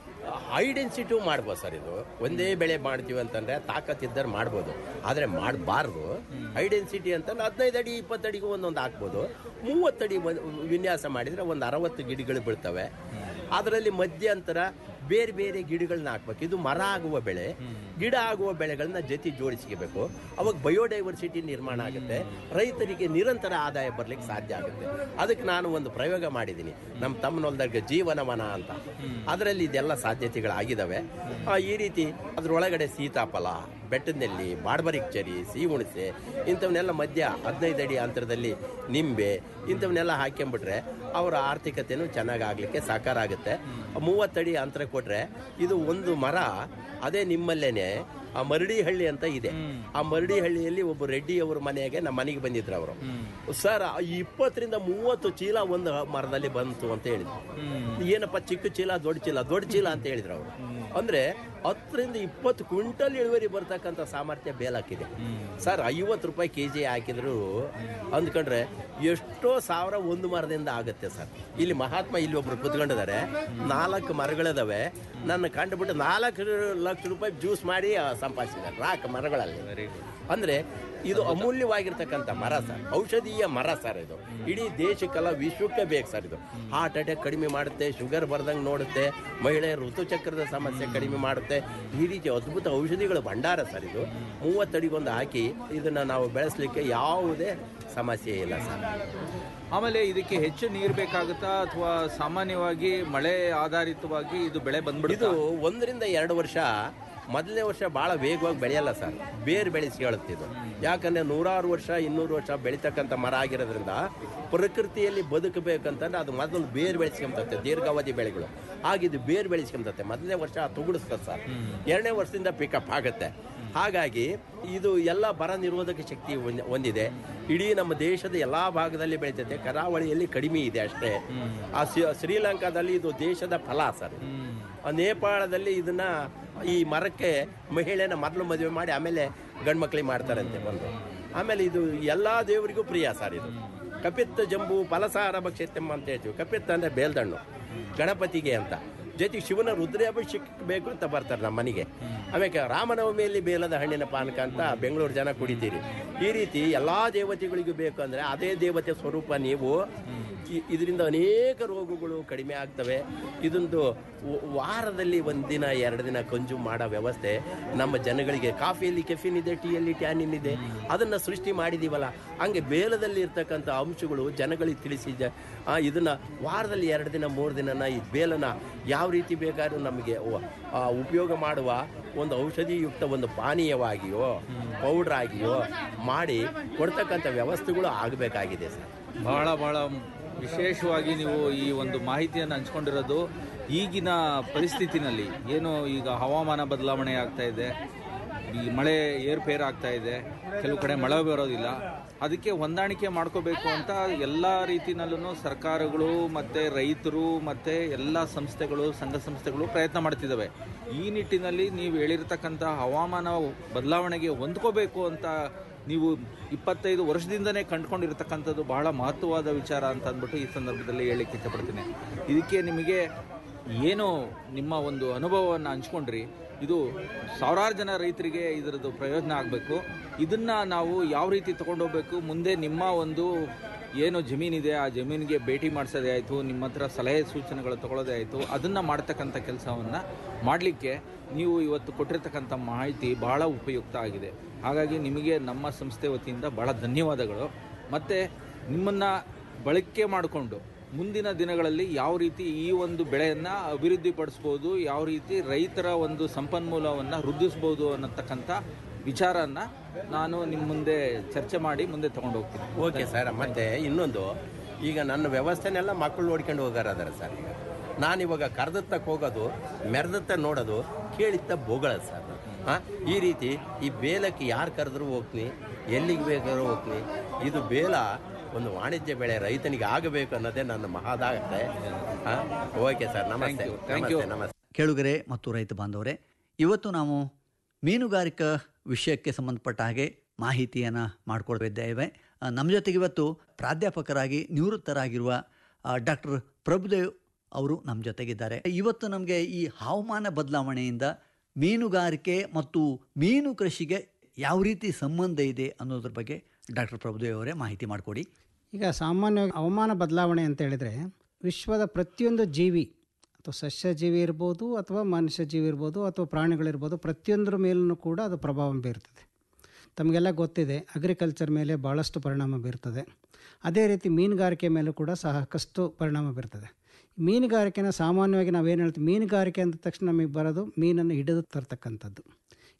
ಹೈ ಡೆನ್ಸಿಟು ಮಾಡ್ಬೋದು ಸರ್ ಇದು ಒಂದೇ ಬೆಳೆ ಮಾಡ್ತೀವಿ ಅಂತಂದ್ರೆ ತಾಕತ್ತಿದ್ದರೆ ಮಾಡ್ಬೋದು ಆದರೆ ಮಾಡಬಾರ್ದು ಹೈ ಡೆನ್ಸಿಟಿ ಅಂತಂದ್ರೆ ಹದಿನೈದು ಅಡಿ ಇಪ್ಪತ್ತು ಅಡಿಗೂ ಒಂದೊಂದು ಹಾಕ್ಬೋದು ಮೂವತ್ತಡಿ ವ- ವಿನ್ಯಾಸ ಮಾಡಿದರೆ ಒಂದು ಅರವತ್ತು ಗಿಡಗಳು ಬೀಳ್ತವೆ ಅದರಲ್ಲಿ ಮಧ್ಯಂತರ ಬೇರೆ ಬೇರೆ ಗಿಡಗಳನ್ನ ಹಾಕ್ಬೇಕು ಇದು ಮರ ಆಗುವ ಬೆಳೆ ಗಿಡ ಆಗುವ ಬೆಳೆಗಳನ್ನ ಜೊತೆ ಜೋಡಿಸ್ಕೋಬೇಕು ಅವಾಗ ಬಯೋಡೈವರ್ಸಿಟಿ ನಿರ್ಮಾಣ ಆಗುತ್ತೆ ರೈತರಿಗೆ ನಿರಂತರ ಆದಾಯ ಬರ್ಲಿಕ್ಕೆ ಸಾಧ್ಯ ಆಗುತ್ತೆ ಅದಕ್ಕೆ ನಾನು ಒಂದು ಪ್ರಯೋಗ ಮಾಡಿದ್ದೀನಿ ನಮ್ಮ ತಮ್ಮನೊಲ್ದಾಗ ಜೀವನವನ ಅಂತ ಅದರಲ್ಲಿ ಇದೆಲ್ಲ ಸಾಧ್ಯತೆಗಳಾಗಿದ್ದಾವೆ ಆ, ಈ ರೀತಿ ಅದರೊಳಗಡೆ ಸೀತಾಫಲ ಬೆಟ್ಟದ ನೆಲ್ಲಿ ಬಾಡ್ಬರಿಕ್ ಚರಿ ಸಿಹಿ ಹುಣಸೆ ಇಂಥವನ್ನೆಲ್ಲ ಮಧ್ಯ ಹದಿನೈದು ಅಡಿ ಅಂತರದಲ್ಲಿ ನಿಂಬೆ ಇಂಥವನ್ನೆಲ್ಲ ಹಾಕ್ಕೊಂಬಿಟ್ರೆ ಅವರ ಆರ್ಥಿಕತೆನೂ ಚೆನ್ನಾಗಿ ಆಗಲಿಕ್ಕೆ ಸಾಕಾರ ಆಗುತ್ತೆ ಮೂವತ್ತಡಿ ಅಂತರ ಕೊಟ್ಟರೆ ಇದು ಒಂದು ಮರ ಅದೇ ನಿಮ್ಮಲ್ಲೇನೆ ಆ ಮರಡಿ ಹಳ್ಳಿ ಅಂತ ಇದೆ ಆ ಮರಡಿ ಹಳ್ಳಿಯಲ್ಲಿ ಒಬ್ಬ ರೆಡ್ಡಿ ಅವ್ರ ಮನೆಗೆ ನಮ್ಮ ಮನೆಗೆ ಬಂದಿದ್ರು ಅವರು ಸರ್ ಆ ಇಪ್ಪತ್ತರಿಂದ ಮೂವತ್ತು ಚೀಲ ಒಂದು ಮರದಲ್ಲಿ ಬಂತು ಅಂತ ಹೇಳಿದ್ರು ಏನಪ್ಪ ಚಿಕ್ಕ ಚೀಲ ದೊಡ್ಡ ಚೀಲ ದೊಡ್ಡ ಚೀಲ ಅಂತ ಹೇಳಿದ್ರು ಅವರು ಅಂದ್ರೆ ಹತ್ತರಿಂದ ಇಪ್ಪತ್ತು ಕ್ವಿಂಟಲ್ ಇಳುವರಿ ಬರ್ತಕ್ಕಂಥ ಸಾಮರ್ಥ್ಯ ಬೇಲಾಕಿದೆ ಸರ್ ಐವತ್ತು ರೂಪಾಯಿ ಕೆ ಜಿ ಹಾಕಿದ್ರು ಅಂದ್ಕೊಂಡ್ರೆ ಎಷ್ಟೋ ಸಾವಿರ ಒಂದು ಮರದಿಂದ ಆಗುತ್ತೆ ಸರ್ ಇಲ್ಲಿ ಮಹಾತ್ಮ ಇಲ್ಲಿ ಒಬ್ರು ಕುತ್ಕೊಂಡಿದ್ದಾರೆ ನಾಲ್ಕು ಮರಗಳಿದಾವೆ ನನ್ನ ಕಂಡುಬಿಟ್ಟು ನಾಲ್ಕು ಲಕ್ಷ ರೂಪಾಯಿ ಜ್ಯೂಸ್ ಮಾಡಿ ಆ, ಸಂಪಾದಿಸಿದ್ದಾರೆ ನಾಲ್ಕು ಮರಗಳಲ್ಲಿ ಅಂದ್ರೆ ಇದು ಅಮೂಲ್ಯವಾಗಿರ್ತಕ್ಕಂಥ ಮರ ಸರ್ ಔಷಧೀಯ ಮರ ಸರ್ ಇದು ಇಡೀ ದೇಶಕ್ಕೆಲ್ಲ ವಿಶ್ವಕ್ಕೆ ಬೇಕು ಸರ್ ಇದು ಹಾರ್ಟ್ ಅಟ್ಯಾಕ್ ಕಡಿಮೆ ಮಾಡುತ್ತೆ ಶುಗರ್ ಬರ್ದಂಗೆ ನೋಡುತ್ತೆ ಮಹಿಳೆಯರ ಋತುಚಕ್ರದ ಸಮಸ್ಯೆ ಕಡಿಮೆ ಮಾಡುತ್ತೆ ಈ ರೀತಿ ಅದ್ಭುತ ಔಷಧಿಗಳ ಭಂಡಾರ ಸರ್ ಇದು ಮೂವತ್ತಡಿಗೊಂದು ಹಾಕಿ ಇದನ್ನ ನಾವು ಬೆಳೆಸಲಿಕ್ಕೆ ಯಾವುದೇ ಸಮಸ್ಯೆ ಇಲ್ಲ ಸರ್ ಆಮೇಲೆ ಇದಕ್ಕೆ ಹೆಚ್ಚು ನೀರು ಬೇಕಾಗುತ್ತಾ ಅಥವಾ ಸಾಮಾನ್ಯವಾಗಿ ಮಳೆ ಆಧಾರಿತವಾಗಿ ಇದು ಬೆಳೆ ಇದು ಬಂದ್ಬಿಡುತ್ತೆ ಒಂದರಿಂದ ಎರಡು ವರ್ಷ ಮೊದಲನೇ ವರ್ಷ ಭಾಳ ವೇಗವಾಗಿ ಬೆಳೆಯಲ್ಲ ಸರ್ ಬೇರು ಬೆಳೆಸಿ ಹೇಳುತ್ತೆ ಇದು ಯಾಕಂದ್ರೆ ನೂರಾರು ವರ್ಷ ಇನ್ನೂರು ವರ್ಷ ಬೆಳೀತಕ್ಕಂಥ ಮರ ಆಗಿರೋದ್ರಿಂದ ಪ್ರಕೃತಿಯಲ್ಲಿ ಬದುಕಬೇಕಂತಂದ್ರೆ ಅದು ಮೊದಲು ಬೇರು ಬೆಳೆಸ್ಕೊಂಬತ್ತೆ ದೀರ್ಘಾವಧಿ ಬೆಳೆಗಳು ಆಗಿದ್ದು ಬೇರು ಬೆಳೆಸ್ಕೊಂಬತ್ತೆ ಮೊದಲನೇ ವರ್ಷ ತುಗುಡಿಸ್ತದೆ ಸರ್ ಎರಡನೇ ವರ್ಷದಿಂದ ಪಿಕಪ್ ಆಗುತ್ತೆ ಹಾಗಾಗಿ ಇದು ಎಲ್ಲ ಬರ ನಿರೋಧಕ ಶಕ್ತಿ ಹೊಂದ್- ಹೊಂದಿದೆ ಇಡೀ ನಮ್ಮ ದೇಶದ ಎಲ್ಲಾ ಭಾಗದಲ್ಲಿ ಬೆಳೀತೈತೆ ಕರಾವಳಿಯಲ್ಲಿ ಕಡಿಮೆ ಇದೆ ಅಷ್ಟೇ ಆ ಶ್ರೀ- ಶ್ರೀಲಂಕಾದಲ್ಲಿ ಇದು ದೇಶದ ಫಲ ಸರ್ ಆ ನೇಪಾಳದಲ್ಲಿ ಇದನ್ನ ಈ ಮರಕ್ಕೆ ಮಹಿಳೆನ ಮೊದಲು ಮದುವೆ ಮಾಡಿ ಆಮೇಲೆ ಗಂಡು ಮಕ್ಕಳಿಗೆ ಮಾಡ್ತಾರಂತೆ ಬಂದು ಆಮೇಲೆ ಇದು ಎಲ್ಲಾ ದೇವರಿಗೂ ಪ್ರಿಯ ಸರ್ ಇದು ಕಪಿತ್ತ ಜಂಬು ಫಲಸಾರ ಭಕ್ಷಿತ್ಯಮ್ಮ ಅಂತ ಹೇಳ್ತೀವಿ ಕಪಿತ್ತ ಅಂದ್ರೆ ಬೇಲ್ದಣ್ಣು ಗಣಪತಿಗೆ ಅಂತ ಜೊತೆಗೆ ಶಿವನ ರುದ್ರಾಭಿಷೇಕ ಬೇಕು ಅಂತ ಬರ್ತಾರೆ ನಮ್ಮ ಮನೆಗೆ ಆಮೇಲೆ ರಾಮನವಮಿಯಲ್ಲಿ ಬೇಲದ ಹಣ್ಣಿನ ಪಾನಕ ಅಂತ ಬೆಂಗಳೂರು ಜನ ಕುಡಿತೀರಿ ಈ ರೀತಿ ಎಲ್ಲಾ ದೇವತೆಗಳಿಗೂ ಬೇಕು ಅಂದ್ರೆ ಅದೇ ದೇವತೆ ಸ್ವರೂಪ ನೀವು ಇ- ಇದರಿಂದ ಅನೇಕ ರೋಗಗಳು ಕಡಿಮೆ ಆಗ್ತವೆ ಇದೊಂದು ವ- ವಾರದಲ್ಲಿ ಒಂದಿನ ಎರಡು ದಿನ ಕನ್ಸ್ಯೂಮ್ ಮಾಡೋ ವ್ಯವಸ್ಥೆ ನಮ್ಮ ಜನಗಳಿಗೆ ಕಾಫಿಯಲ್ಲಿ ಕೆಫಿನ್ ಇದೆ ಟೀಯಲ್ಲಿ ಟ್ಯಾನಿನ್ ಇದೆ ಅದನ್ನ ಸೃಷ್ಟಿ ಮಾಡಿದೀವಲ್ಲ ಹಂಗೆ ಬೇಲದಲ್ಲಿ ಇರ್ತಕ್ಕಂಥ ಅಂಶಗಳು ಜನಗಳಿಗೆ ತಿಳಿಸಿ ಜ ಆ, ಇದನ್ನ ವಾರದಲ್ಲಿ ಎರಡು ದಿನ ಮೂರು ದಿನನ ಈ ಬೇಲನ ಯಾವ ರೀತಿ ಬೇಕಾದ್ರೂ ನಮಗೆ ವ- ಆ, ಉಪಯೋಗ ಮಾಡುವ ಒಂದು ಔಷಧಿಯುಕ್ತ ಒಂದು ಪಾನೀಯವಾಗಿಯೋ ಪೌಡ್ರ್ ಆಗಿಯೋ ಮಾಡಿ ಕೊಡ್ತಕ್ಕಂಥ ವ್ಯವಸ್ಥೆಗಳು ಆಗಬೇಕಾಗಿದೆ ಸರ್ ಬಹಳ ಬಹಳ ವಿಶೇಷವಾಗಿ ನೀವು ಈ ಒಂದು ಮಾಹಿತಿಯನ್ನು ಹಂಚ್ಕೊಂಡಿರೋದು ಈಗಿನ ಪರಿಸ್ಥಿತಿನಲ್ಲಿ ಏನು ಈಗ ಹವಾಮಾನ ಬದಲಾವಣೆ ಆಗ್ತಾ ಇದೆ ಈ ಮಳೆ ಏರ್ಪೇರ್ ಆಗ್ತಾ ಇದೆ ಕೆಲವು ಕಡೆ ಮಳೆ ಬರೋದಿಲ್ಲ ಅದಕ್ಕೆ ಹೊಂದಾಣಿಕೆ ಮಾಡ್ಕೋಬೇಕು ಅಂತ ಎಲ್ಲ ರೀತಿನಲ್ಲೂ ಸರ್ಕಾರಗಳು ಮತ್ತು ರೈತರು ಮತ್ತು ಎಲ್ಲ ಸಂಸ್ಥೆಗಳು ಸಂಘ ಸಂಸ್ಥೆಗಳು ಪ್ರಯತ್ನ ಮಾಡ್ತಿದ್ದಾವೆ ಈ ನಿಟ್ಟಿನಲ್ಲಿ ನೀವು ಹೇಳಿರ್ತಕ್ಕಂಥ ಹವಾಮಾನ ಬದಲಾವಣೆಗೆ ಹೊಂದ್ಕೋಬೇಕು ಅಂತ ನೀವು ಇಪ್ಪತ್ತೈದು ವರ್ಷದಿಂದನೇ ಕಂಡುಕೊಂಡಿರ್ತಕ್ಕಂಥದ್ದು ಬಹಳ ಮಹತ್ವವಾದ ವಿಚಾರ ಅಂತ ಅಂದ್ಬಿಟ್ಟು ಈ ಸಂದರ್ಭದಲ್ಲಿ ಹೇಳಲಿಕ್ಕೆ ಇಷ್ಟಪಡ್ತೀನಿ ಇದಕ್ಕೆ ನಿಮಗೆ ಏನು ನಿಮ್ಮ ಒಂದು ಅನುಭವವನ್ನು ಹಂಚ್ಕೊಂಡ್ರಿ ಇದು ಸಾವಿರಾರು ಜನ ರೈತರಿಗೆ ಇದರದ್ದು ಪ್ರಯೋಜನ ಆಗಬೇಕು ಇದನ್ನು ನಾವು ಯಾವ ರೀತಿ ತಗೊಂಡೋಗ್ಬೇಕು ಮುಂದೆ ನಿಮ್ಮ ಒಂದು ಏನು ಜಮೀನಿದೆ ಆ ಜಮೀನಿಗೆ ಭೇಟಿ ಮಾಡಿಸೋದೇ ಆಯಿತು ನಿಮ್ಮ ಹತ್ರ ಸಲಹೆ ಸೂಚನೆಗಳು ತಗೊಳ್ಳೋದೇ ಆಯಿತು ಅದನ್ನು ಮಾಡ್ತಕ್ಕಂಥ ಕೆಲಸವನ್ನು ಮಾಡಲಿಕ್ಕೆ ನೀವು ಇವತ್ತು ಕೊಟ್ಟಿರ್ತಕ್ಕಂಥ ಮಾಹಿತಿ ಬಹಳ ಉಪಯುಕ್ತ ಆಗಿದೆ ಹಾಗಾಗಿ ನಿಮಗೆ ನಮ್ಮ ಸಂಸ್ಥೆ ವತಿಯಿಂದ ಬಹಳ ಧನ್ಯವಾದಗಳು ಮತ್ತು ನಿಮ್ಮನ್ನು ಬಳಕೆ ಮಾಡಿಕೊಂಡು ಮುಂದಿನ ದಿನಗಳಲ್ಲಿ ಯಾವ ರೀತಿ ಈ ಒಂದು ಬೆಳೆಯನ್ನು ಅಭಿವೃದ್ಧಿಪಡಿಸ್ಬೋದು ಯಾವ ರೀತಿ ರೈತರ ಒಂದು ಸಂಪನ್ಮೂಲವನ್ನು ವೃದ್ಧಿಸ್ಬೋದು ಅನ್ನತಕ್ಕಂಥ ವಿಚಾರನ ನಾನು ನಿಮ್ಮ ಮುಂದೆ ಚರ್ಚೆ ಮಾಡಿ ಮುಂದೆ ತಗೊಂಡು ಹೋಗ್ತೀನಿ ಓಕೆ ಸರ್ ಮತ್ತೆ ಇನ್ನೊಂದು ಈಗ ನನ್ನ ವ್ಯವಸ್ಥೆನೆಲ್ಲ ಮಕ್ಕಳು ನೋಡ್ಕೊಂಡು ಹೋಗಾರ ಅದಾರ ಸರ್ ಈಗ ನಾನು ಇವಾಗ ಕರೆದತ್ತಕ್ಕೆ ಹೋಗೋದು ಮೆರೆದತ್ತ ನೋಡೋದು ಕೇಳಿತ್ತ ಬೋಗಳದು ಸರ್ ಹಾಂ ಈ ರೀತಿ ಈ ಬೇಲಕ್ಕೆ ಯಾರು ಕರೆದ್ರೂ ಹೋಗ್ತೀನಿ ಎಲ್ಲಿಗೆ ಬೇಕಾದ್ರೂ ಹೋಗ್ತೀನಿ ಇದು ಬೇಲ ಒಂದು ವಾಣಿಜ್ಯ ಬೆಳೆ ರೈತನಿಗೆ ಆಗಬೇಕು ಅನ್ನೋದೇ ನನ್ನ ಮಹಾದಾಗತ್ತೆ ಹಾಂ ಓಕೆ ಸರ್ ನಮಸ್ತೆ Thank you. ನಮಸ್ತೆ ನಮಸ್ತೆ ಕೇಳುಗರೆ ಮತ್ತು ರೈತ ಬಾಂಧವರೇ ಇವತ್ತು ನಾವು ಮೀನುಗಾರಿಕಾ ವಿಷಯಕ್ಕೆ ಸಂಬಂಧಪಟ್ಟ ಹಾಗೆ ಮಾಹಿತಿಯನ್ನು ಮಾಡಿಕೊಡ್ತಿದ್ದೇವೆ ಆ, ನಮ್ಮ ಜೊತೆಗೆ ಇವತ್ತು ಪ್ರಾಧ್ಯಾಪಕರಾಗಿ ನಿವೃತ್ತರಾಗಿರುವ ಡಾಕ್ಟರ್ ಪ್ರಭುದೇವ್ ಅವರು ನಮ್ಮ ಜೊತೆಗಿದ್ದಾರೆ ಇವತ್ತು ನಮಗೆ ಈ ಹವಾಮಾನ ಬದಲಾವಣೆಯಿಂದ ಮೀನುಗಾರಿಕೆ ಮತ್ತು ಮೀನು ಕೃಷಿಗೆ ಯಾವ ರೀತಿ ಸಂಬಂಧ ಇದೆ ಅನ್ನೋದ್ರ ಬಗ್ಗೆ ಡಾಕ್ಟರ್ ಪ್ರಭುದೇವ್ ಅವರೇ ಮಾಹಿತಿ ಮಾಡಿಕೊಡಿ ಈಗ ಸಾಮಾನ್ಯವಾಗಿ ಹವಾಮಾನ ಬದಲಾವಣೆ ಅಂತ ಹೇಳಿದರೆ ವಿಶ್ವದ ಪ್ರತಿಯೊಂದು ಜೀವಿ ಅಥವಾ ಸಸ್ಯ ಜೀವಿ ಇರ್ಬೋದು ಅಥವಾ ಮನುಷ್ಯ ಜೀವಿ ಇರ್ಬೋದು ಅಥವಾ ಪ್ರಾಣಿಗಳಿರ್ಬೋದು ಪ್ರತಿಯೊಂದರ ಮೇಲೂ ಕೂಡ ಅದು ಪ್ರಭಾವ ಬೀರ್ತದೆ ತಮಗೆಲ್ಲ ಗೊತ್ತಿದೆ ಅಗ್ರಿಕಲ್ಚರ್ ಮೇಲೆ ಭಾಳಷ್ಟು ಪರಿಣಾಮ ಬೀರ್ತದೆ ಅದೇ ರೀತಿ ಮೀನುಗಾರಿಕೆ ಮೇಲೂ ಕೂಡ ಸಾಕಷ್ಟು ಪರಿಣಾಮ ಬೀರ್ತದೆ ಮೀನುಗಾರಿಕೆನ ಸಾಮಾನ್ಯವಾಗಿ ನಾವೇನು ಹೇಳ್ತೀವಿ ಮೀನುಗಾರಿಕೆ ಅಂದ ತಕ್ಷಣ ನಮಗೆ ಬರೋದು ಮೀನನ್ನು ಹಿಡಿದು ತರ್ತಕ್ಕಂಥದ್ದು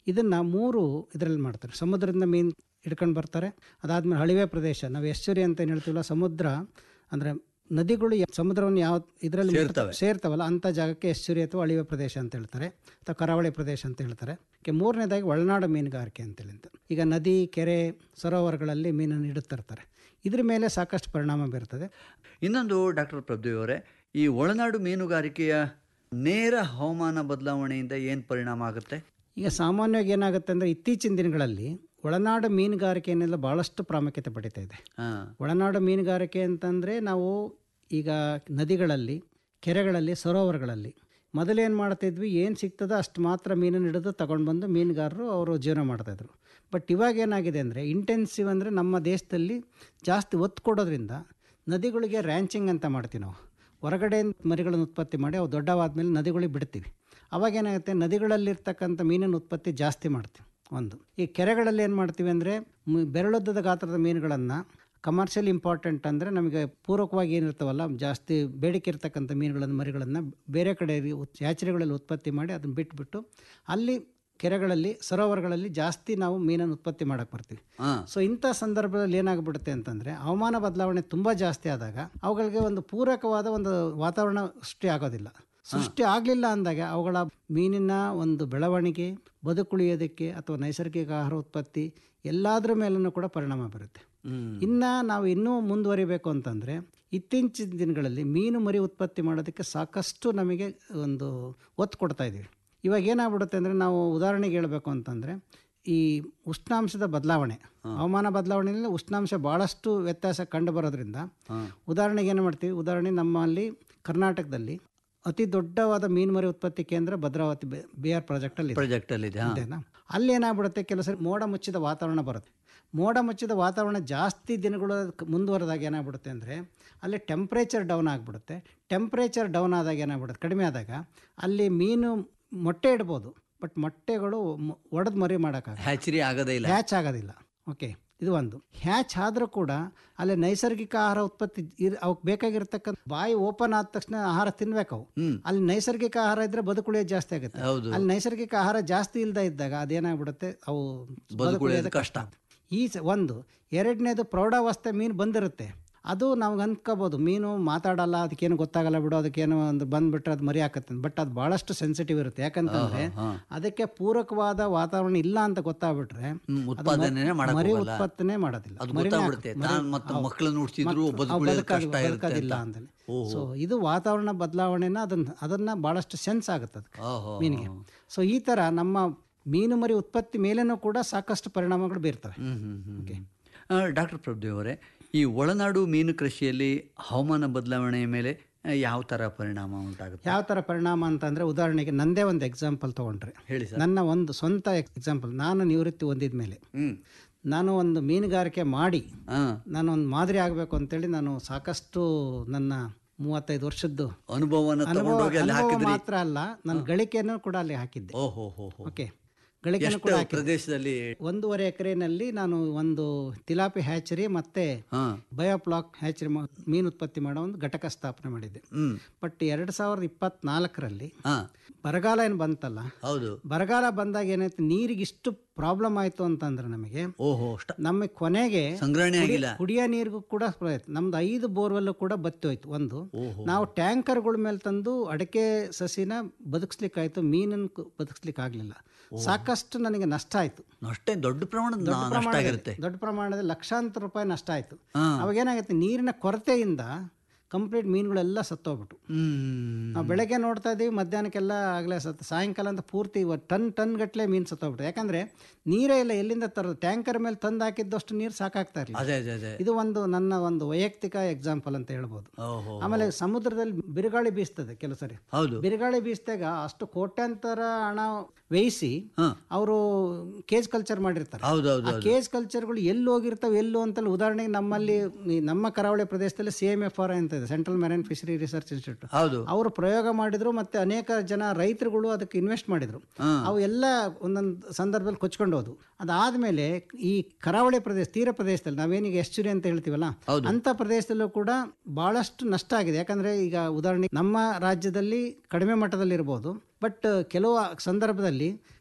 ಇದನ್ನು ಮೂರು ಇದರಲ್ಲಿ ಮಾಡ್ತಾರೆ ಸಮುದ್ರದಿಂದ ಮೀನು ಹಿಡ್ಕೊಂಡು ಬರ್ತಾರೆ ಅದಾದಮೇಲೆ ಹಳಿವೆ ಪ್ರದೇಶ ನಾವು ಎಸ್ಚುರಿ ಅಂತ ಏನು ಹೇಳ್ತೀವಲ್ಲ ಸಮುದ್ರ ಅಂದರೆ ನದಿಗಳು ಯಾ- ಸಮುದ್ರವನ್ನು ಯಾವ ಇದರಲ್ಲಿ ಸೇರ್ತವೆ. ಸೇರ್ತಾವಲ್ಲ ಅಂಥ ಜಾಗಕ್ಕೆ ಎಸ್ಚುರಿ ಅಥವಾ ಅಳಿವೆ ಪ್ರದೇಶ ಅಂತ ಹೇಳ್ತಾರೆ ಅಥವಾ ಕರಾವಳಿ ಪ್ರದೇಶ ಅಂತ ಹೇಳ್ತಾರೆ ಕೆ ಮೂರನೇದಾಗಿ ಒಳನಾಡು ಮೀನುಗಾರಿಕೆ ಅಂತೇಳಿ ಅಂತ ಈಗ ನದಿ ಕೆರೆ ಸರೋವರಗಳಲ್ಲಿ ಮೀನನ್ನು ಇಡುತ್ತಿರ್ತಾರೆ ಇದ್ರ ಮೇಲೆ ಸಾಕಷ್ಟು ಪರಿಣಾಮ ಬೀರ್ತದೆ ಇನ್ನೊಂದು ಡಾಕ್ಟರ್ ಪ್ರಭುದೇವ್ ಅವರೇ ಈ ಒಳನಾಡು ಮೀನುಗಾರಿಕೆಯ ನೇರ ಹವಾಮಾನ ಬದಲಾವಣೆಯಿಂದ ಏನು ಪರಿಣಾಮ ಆಗುತ್ತೆ ಈಗ ಸಾಮಾನ್ಯವಾಗಿ ಏನಾಗುತ್ತೆ ಅಂದರೆ ಇತ್ತೀಚಿನ ದಿನಗಳಲ್ಲಿ ಒಳನಾಡು ಮೀನುಗಾರಿಕೆಯನ್ನೆಲ್ಲ ಭಾಳಷ್ಟು ಪ್ರಾಮುಖ್ಯತೆ ಪಡೀತಾ ಇದೆ ಹಾಂ ಒಳನಾಡು ಮೀನುಗಾರಿಕೆ ಅಂತಂದರೆ ನಾವು ಈಗ ನದಿಗಳಲ್ಲಿ ಕೆರೆಗಳಲ್ಲಿ ಸರೋವರಗಳಲ್ಲಿ ಮೊದಲೇನು ಮಾಡ್ತಿದ್ವಿ ಏನು ಸಿಗ್ತದೋ ಅಷ್ಟು ಮಾತ್ರ ಮೀನನ್ನು ಹಿಡಿದು ತಗೊಂಡು ಬಂದು ಮೀನುಗಾರರು ಅವರು ಜೀವನ ಮಾಡ್ತಾಯಿದ್ರು ಬಟ್ ಇವಾಗ ಏನಾಗಿದೆ ಅಂದರೆ ಇಂಟೆನ್ಸಿವ್ ಅಂದರೆ ನಮ್ಮ ದೇಶದಲ್ಲಿ ಜಾಸ್ತಿ ಒತ್ತು ಕೊಡೋದ್ರಿಂದ ನದಿಗಳಿಗೆ ರ್ಯಾಂಚಿಂಗ್ ಅಂತ ಮಾಡ್ತೀವಿ ನಾವು ಹೊರಗಡೆ ಮರಿಗಳನ್ನು ಉತ್ಪತ್ತಿ ಮಾಡಿ ಅವು ದೊಡ್ಡವಾದ್ಮೇಲೆ ನದಿಗಳಿಗೆ ಬಿಡ್ತೀವಿ ಅವಾಗ ಏನಾಗುತ್ತೆ ನದಿಗಳಲ್ಲಿರ್ತಕ್ಕಂಥ ಮೀನಿನ ಉತ್ಪತ್ತಿ ಜಾಸ್ತಿ ಮಾಡ್ತೀವಿ ಒಂದು ಈ ಕೆರೆಗಳಲ್ಲಿ ಏನು ಮಾಡ್ತೀವಿ ಅಂದರೆ ಬೆರಳುದ್ದದ ಗಾತ್ರದ ಮೀನುಗಳನ್ನು ಕಮರ್ಷಿಯಲ್ ಇಂಪಾರ್ಟೆಂಟ್ ಅಂದರೆ ನಮಗೆ ಪೂರಕವಾಗಿ ಏನಿರ್ತಾವಲ್ಲ ಜಾಸ್ತಿ ಬೇಡಿಕೆ ಇರ್ತಕ್ಕಂಥ ಮೀನುಗಳನ್ನು ಮರಿಗಳನ್ನು ಬೇರೆ ಕಡೆ ಉತ್- ಹ್ಯಾಚರಿಗಳಲ್ಲಿ ಉತ್ಪತ್ತಿ ಮಾಡಿ ಅದನ್ನು ಬಿಟ್ಬಿಟ್ಟು ಅಲ್ಲಿ ಕೆರೆಗಳಲ್ಲಿ ಸರೋವರಗಳಲ್ಲಿ ಜಾಸ್ತಿ ನಾವು ಮೀನನ್ನು ಉತ್ಪತ್ತಿ ಮಾಡಕ್ಕೆ ಬರ್ತೀವಿ ಹಾಂ ಸೊ ಇಂಥ ಸಂದರ್ಭದಲ್ಲಿ ಏನಾಗ್ಬಿಡುತ್ತೆ ಅಂತಂದರೆ ಹವಾಮಾನ ಬದಲಾವಣೆ ತುಂಬ ಜಾಸ್ತಿ ಆದಾಗ ಅವುಗಳಿಗೆ ಒಂದು ಪೂರಕವಾದ ಒಂದು ವಾತಾವರಣ ಸೃಷ್ಟಿ ಆಗೋದಿಲ್ಲ ಸೃಷ್ಟಿ ಆಗಲಿಲ್ಲ ಅಂದಾಗ ಅವುಗಳ ಮೀನಿನ ಒಂದು ಬೆಳವಣಿಗೆ ಬದುಕುಳಿಯೋದಕ್ಕೆ ಅಥವಾ ನೈಸರ್ಗಿಕ ಆಹಾರ ಉತ್ಪತ್ತಿ ಎಲ್ಲದರ ಮೇಲೂ ಕೂಡ ಪರಿಣಾಮ ಬೀರುತ್ತೆ ಇನ್ನು ನಾವು ಇನ್ನೂ ಮುಂದುವರಿಬೇಕು ಅಂತಂದರೆ ಇತ್ತೀಚಿನ ದಿನಗಳಲ್ಲಿ ಮೀನು ಮರಿ ಉತ್ಪತ್ತಿ ಮಾಡೋದಕ್ಕೆ ಸಾಕಷ್ಟು ನಮಗೆ ಒಂದು ಒತ್ತು ಕೊಡ್ತಾ ಇದ್ದೀವಿ ಇವಾಗ ಏನಾಗ್ಬಿಡುತ್ತೆ ಅಂದರೆ ನಾವು ಉದಾಹರಣೆಗೆ ಹೇಳಬೇಕು ಅಂತಂದರೆ ಈ ಉಷ್ಣಾಂಶದ ಬದಲಾವಣೆ ಹವಾಮಾನ ಬದಲಾವಣೆಯಲ್ಲಿ ಉಷ್ಣಾಂಶ ಭಾಳಷ್ಟು ವ್ಯತ್ಯಾಸ ಕಂಡು ಬರೋದ್ರಿಂದ ಉದಾಹರಣೆಗೆ ಏನು ಮಾಡ್ತೀವಿ ಉದಾಹರಣೆ ನಮ್ಮಲ್ಲಿ ಕರ್ನಾಟಕದಲ್ಲಿ ಅತಿ ದೊಡ್ಡವಾದ ಮೀನುಮರಿ ಉತ್ಪತ್ತಿ ಕೇಂದ್ರ ಭದ್ರಾವತಿ ಬಿ ಆರ್ ಪ್ರಾಜೆಕ್ಟಲ್ಲಿ ಇದೆ. ಪ್ರಾಜೆಕ್ಟಲ್ಲಿದೆ ಹಾಂ ಇದೆನಾ? ಅಲ್ಲಿ ಏನಾಗ್ಬಿಡುತ್ತೆ ಕೆಲವು ಸರಿ ಮೋಡ ಮುಚ್ಚಿದ ವಾತಾವರಣ ಬರುತ್ತೆ ಮೋಡ ಮುಚ್ಚಿದ ವಾತಾವರಣ ಜಾಸ್ತಿ ದಿನಗಳು ಕ- ಮುಂದುವರೆದಾಗ ಏನಾಗ್ಬಿಡುತ್ತೆ ಅಂದರೆ ಅಲ್ಲಿ ಟೆಂಪ್ರೇಚರ್ ಡೌನ್ ಆಗಿಬಿಡುತ್ತೆ ಟೆಂಪ್ರೇಚರ್ ಡೌನ್ ಆದಾಗ ಏನಾಗ್ಬಿಡುತ್ತೆ ಕಡಿಮೆ ಆದಾಗ ಅಲ್ಲಿ ಮೀನು ಮೊಟ್ಟೆ ಇಡ್ಬೋದು ಬಟ್ ಮೊಟ್ಟೆಗಳು ಒಡೆದು ಮರಿ ಮಾಡೋಕ್ಕಾಗ ಹ್ಯಾಚರಿ ಆಗೋದೇ ಇಲ್ಲ ಹ್ಯಾಚ್ ಆಗೋದಿಲ್ಲ ಓಕೆ ಇದು ಒಂದು ಹ್ಯಾಚ್ ಆದರೂ ಕೂಡ ಅಲ್ಲಿ ನೈಸರ್ಗಿಕ ಆಹಾರ ಉತ್ಪತ್ತಿ ಇರ್ ಅವಕ್ಕೆ ಬೇಕಾಗಿರ್ತಕ್ಕಂಥ ಬಾಯಿ ಓಪನ್ ಆದ ತಕ್ಷಣ ಆಹಾರ ತಿನ್ಬೇಕು ಅವು ಹ್ಮ್. ಅಲ್ಲಿ ನೈಸರ್ಗಿಕ ಆಹಾರ ಇದ್ರೆ ಬದುಕುಳಿಯೋದು ಜಾಸ್ತಿ ಆಗುತ್ತೆ ಹೌದು ಅಲ್ಲಿ ನೈಸರ್ಗಿಕ ಆಹಾರ ಜಾಸ್ತಿ ಇಲ್ಲದೆ ಇದ್ದಾಗ ಅದೇನಾಗ್ಬಿಡುತ್ತೆ ಅವು ಬದುಕುಳಿಯೋದು ಕಷ್ಟ ಈ ಸ ಒಂದು ಎರಡನೇದು ಪ್ರೌಢಾವಸ್ಥೆ ಮೀನು ಬಂದಿರುತ್ತೆ ಅದು ನಾವು ಅನ್ಕೋಬೋದು ಮೀನು ಮಾತಾಡಲ್ಲ ಅದಕ್ಕೇನು ಗೊತ್ತಾಗಲ್ಲ ಬಿಡು ಅದಕ್ಕೇನು ಒಂದು ಬಂದ್ಬಿಟ್ರೆ ಅದು ಮರಿ ಹಾಕತ್ತೆ ಬಟ್ ಅದು ಭಾಳಷ್ಟು ಸೆನ್ಸಿಟಿವ್ ಇರುತ್ತೆ ಯಾಕಂತಂದ್ರೆ ಹಾ. ಅದಕ್ಕೆ ಪೂರಕವಾದ ವಾತಾವರಣ ಇಲ್ಲ ಅಂತ ಗೊತ್ತಾಗ್ಬಿಟ್ರೆ ಹ್ಮ್, ಅದು ಉತ್ಪಾದನೆನೇ ಮ- ಮಾಡಕ್ ಮರಿ ಹೋಗಲ್ಲ. ಉತ್ಪತ್ತಿನೇ ಮಾಡೋದಿಲ್ಲ ಅದು ಮರಿನೇ ಗೊತ್ತಾಗ್ಬಿಡುತ್ತೆ. ಹಾಕ್- ಮರಿ- ತಾನು ಮತ್ತೆ ಹೌದು. ಮಕ್ಕಳನ್ನ ಹುಟ್ಟಿಸಿದ್ರು ಮಕ್ಳು- ಬದುಕುಳಿಯೋದು ಅವು ಬದುಕಾಗಿ- ಕಷ್ಟ ಇರುತ್ತೆ ಬದುಕೋದಿಲ್ಲ ಅಂತ. ಅಂತೇಳಿ ಓಹೋ. ಸೊ ಇದು ವಾತಾವರಣ ಬದಲಾವಣೆನ ಅದನ್ನ ಅದನ್ನ ಭಾಳಷ್ಟು ಸೆನ್ಸ್ ಆಗುತ್ತೆ ಅದಕ್ಕೆ ಓಹೋ. ಮೀನಿಗೆ ಸೊ ಈ ಥರ ನಮ್ಮ ಮೀನು ಮರಿ ಉತ್ಪತ್ತಿ ಮೇಲೇನೂ ಕೂಡ ಸಾಕಷ್ಟು ಪರಿಣಾಮಗಳು ಬೀರ್ತವೆ ಹ್ಮ್, ಹ್ಮ್, ಹ್ಮ್, ಹ್ಮ್. ಆ, ಡಾಕ್ಟರ್ ಪ್ರಭುದೇವ್ ಅವರೇ ಈ ಒಳನಾಡು ಮೀನು ಕೃಷಿಯಲ್ಲಿ ಹವಾಮಾನ ಬದಲಾವಣೆಯ ಮೇಲೆ ಆ, ಯಾವ ಥರ ಪರಿಣಾಮ ಉಂಟಾಗುತ್ತೆ ಯಾವ ಥರ ಪರಿಣಾಮ ಅಂತಂದರೆ ಉದಾಹರಣೆಗೆ ನಂದೇ ಒಂದು ಎಕ್ಸಾಂಪಲ್ ತೊಗೊಂಡ್ರೆ ಹೇಳಿ ಸರ್ ನನ್ನ ಒಂದು ಸ್ವಂತ ಎಕ್ಸಾಂಪಲ್ ನಾನು ನಿವೃತ್ತಿ ಹೊಂದಿದ ಮೇಲೆ ಹ್ಮ್ ನಾನು ಒಂದು ಮೀನುಗಾರಿಕೆ ಮಾಡಿ ಹಾಂ ನಾನು ಒಂದು ಮಾದರಿ ಆಗಬೇಕು ಅಂತೇಳಿ ನಾನು ಸಾಕಷ್ಟು ನನ್ನ ಮೂವತ್ತೈದು ವರ್ಷದ್ದು ಅನುಭವವನ್ನು ಅನುಭವ ತಗೊಂಡೋಗಿ ಅಲ್ಲಿ ಅನುಭವ ಹಾಕಿದ್ರಿ ಮಾತ್ರ ಅಲ್ಲ ನನ್ನ ಗಳಿಕೆಯನ್ನು ಕೂಡ ಅಲ್ಲಿ ಹಾಕಿದ್ದೆ ಓಹೋ ಹೋ ಹೋ ಓಕೆ ಗಳಿಕೆಯನ್ನು ಎಷ್ಟು ಕೂಡ ಹಾಕಿದ್ದೆ ಪ್ರದೇಶದಲ್ಲಿ ಒಂದೂವರೆ ಎಕರೆನಲ್ಲಿ ನಾನು ಒಂದು ತಿಲಾಪಿ ಹ್ಯಾಚರಿ ಮತ್ತೆ ಹಾಂ ಬಯೋಪ್ಲಾಕ್ ಹ್ಯಾಚರಿ ಮಾ- ಮೀನು ಉತ್ಪತ್ತಿ ಮಾಡೋ ಒಂದು ಘಟಕ ಸ್ಥಾಪನೆ ಮಾಡಿದ್ದೆ ಹ್ಮ್ ಬಟ್ ಎರಡು ಸಾವಿರದ ಇಪ್ಪತ್ನಾಲ್ಕರಲ್ಲಿ ಹಾಂ ಬರಗಾಲ ಏನು ಬಂತಲ್ಲ ಹೌದು ಬರಗಾಲ ಬಂದಾಗ ಏನಾಯ್ತು ನೀರಿಗೆ ಇಷ್ಟು ಪ್ರಾಬ್ಲಮ್ ಆಯಿತು ಅಂತಂದ್ರೆ ನಮಗೆ ಓಹೋ ಅಷ್ಟ ನಮ್ಮ ಕೊನೆಗೆ ಸಂಗ್ರಹಣೆ ಕುಡಿ- ಆಗಿಲ್ಲ ಕುಡಿಯೋ ನೀರಿಗೂ ಕೂಡ ಪ್ರಯತ್ನ ನಮ್ದು ಐದು ಬೋರ್ವೆಲ್ಲು ಕೂಡ ಬತ್ತಿ ಹೋಯ್ತು ಒಂದು ಓಹೋ ನಾವು ಟ್ಯಾಂಕರ್ಗಳ ಮೇಲೆ ತಂದು ಅಡಕೆ ಸಸಿನ ಬದುಕಿಸ್ಲಿಕ್ಕಾಯ್ತು ಮೀನನ್ನು ಕು- ಬದುಕಿಸ್ಲಿಕ್ಕಾಗಲಿಲ್ಲ ಸಾಕಷ್ಟು ನನಗೆ ನಷ್ಟ ಆಯಿತು ಅಷ್ಟೇ ದೊಡ್ಡ ಪ್ರಮಾಣದ ದೊಡ್ಡ ನಷ್ಟ ಪ್ರಮಾಣದಲ್ಲಿ ಆಗಿರುತ್ತೆ ದೊಡ್ಡ ಪ್ರಮಾಣದಲ್ಲಿ ಲಕ್ಷಾಂತರ ರೂಪಾಯಿ ನಷ್ಟ ಆಯಿತು ಹಾ. ಅವಾಗ ಏನಾಗುತ್ತೆ ನೀರಿನ ಕೊರತೆಯಿಂದ ಕಂಪ್ಲೀಟ್ ಮೀನುಗಳೆಲ್ಲ ಸತ್ತೋಗ್ಬಿಟ್ಟು ಹ್ಮ್ ನಾವು ಬೆಳಗ್ಗೆ ನೋಡ್ತಾ ಇದ್ದೀವಿ ಮಧ್ಯಾಹ್ನಕ್ಕೆಲ್ಲ ಆಗಲೇ ಸತ್ತು ಸಾಯಂಕಾಲ ಅಂತ ಪೂರ್ತಿ ಇವ- ಟನ್ ಟನ್ ಗಟ್ಟಲೆ ಮೀನು ಸತ್ತೋಗ್ಬಿಟ್ಟು ಯಾಕಂದರೆ ನೀರೇ ಇಲ್ಲ ಎಲ್ಲಿಂದ ತರೋದು ಟ್ಯಾಂಕರ್ ಮೇಲೆ ತಂದು ಹಾಕಿದ್ದಷ್ಟು ನೀರು ಸಾಕಾಗ್ತಾ ಇರಲಿಲ್ಲ ಅದೇ ಅದೇ ಅದೇ ಇದು ಒಂದು ನನ್ನ ಒಂದು ವೈಯಕ್ತಿಕ ಎಕ್ಸಾಂಪಲ್ ಅಂತ ಹೇಳ್ಬೋದು ಓಹೋ ಆಮೇಲೆ ಸಮುದ್ರದಲ್ಲಿ ಬಿರುಗಾಳಿ ಬೀಸ್ತದೆ ಕೆಲವು ಸರಿ ಹೌದು ಬಿರುಗಾಳಿ ಬೀಸಿದಾಗ ಅಷ್ಟು ಕೋಟ್ಯಾಂತರ ಹಣ ವ್ಯಯಿಸಿ ಹಾ. ಅವರು ಕೇಜ್ ಕಲ್ಚರ್ ಮಾಡಿರ್ತಾರೆ ಹೌದು ಹೌದು ಆ ಕೇಜ್ ಕಲ್ಚರ್ಗಳು ಎಲ್ಲಿ ಹೋಗಿರ್ತಾವೆ ಎಲ್ಲೋ ಅಂತಲ್ಲ ಉದಾಹರಣೆಗೆ ನಮ್ಮಲ್ಲಿ ಈ ನಮ್ಮ ಕರಾವಳಿ ಪ್ರದೇಶದಲ್ಲಿ ಸಿ ಎಮ್ ಎಫ್ ಆರ್ ಅಂತ ಇದೆ central marine fishery research institute ಹೌದು ಅವರು ಪ್ರಯೋಗ ಮಾಡಿದ್ರು ಮತ್ತೆ ಅನೇಕ ಜನ ರೈತರುಗಳು ಅದಕ್ಕೆ ಇನ್ವೆಸ್ಟ್ ಮಾಡಿದ್ರು ಹಾ. ಅವು ಎಲ್ಲ ಒಂದೊಂದು ಸಂದರ್ಭದಲ್ಲಿ ಕೊಚ್ಕೊಂಡು ಹೋದ್ವು ಅದಾದಮೇಲೆ ಈ ಕರಾವಳಿ ಪ್ರದೇಶ ತೀರ ಪ್ರದೇಶದಲ್ಲಿ ನಾವೇನೀಗ ಎಸ್ಚುರಿ ಅಂತ ಹೇಳ್ತೀವಲ್ಲ ಹೌದು. ಅಂಥ ಪ್ರದೇಶದಲ್ಲೂ ಕೂಡ ಬಹಳಷ್ಟು ನಷ್ಟ ಆಗಿದೆ ಯಾಕಂದ್ರೆ ಈಗ ಉದಾಹರಣೆ ನಮ್ಮ ರಾಜ್ಯದಲ್ಲಿ ಕಡಿಮೆ ಮಟ್ಟದಲ್ಲಿ ಇರ್ಬೋದು ಬಟ್ ಕೆಲವು ಸಂದರ್ಭದಲ್ಲಿ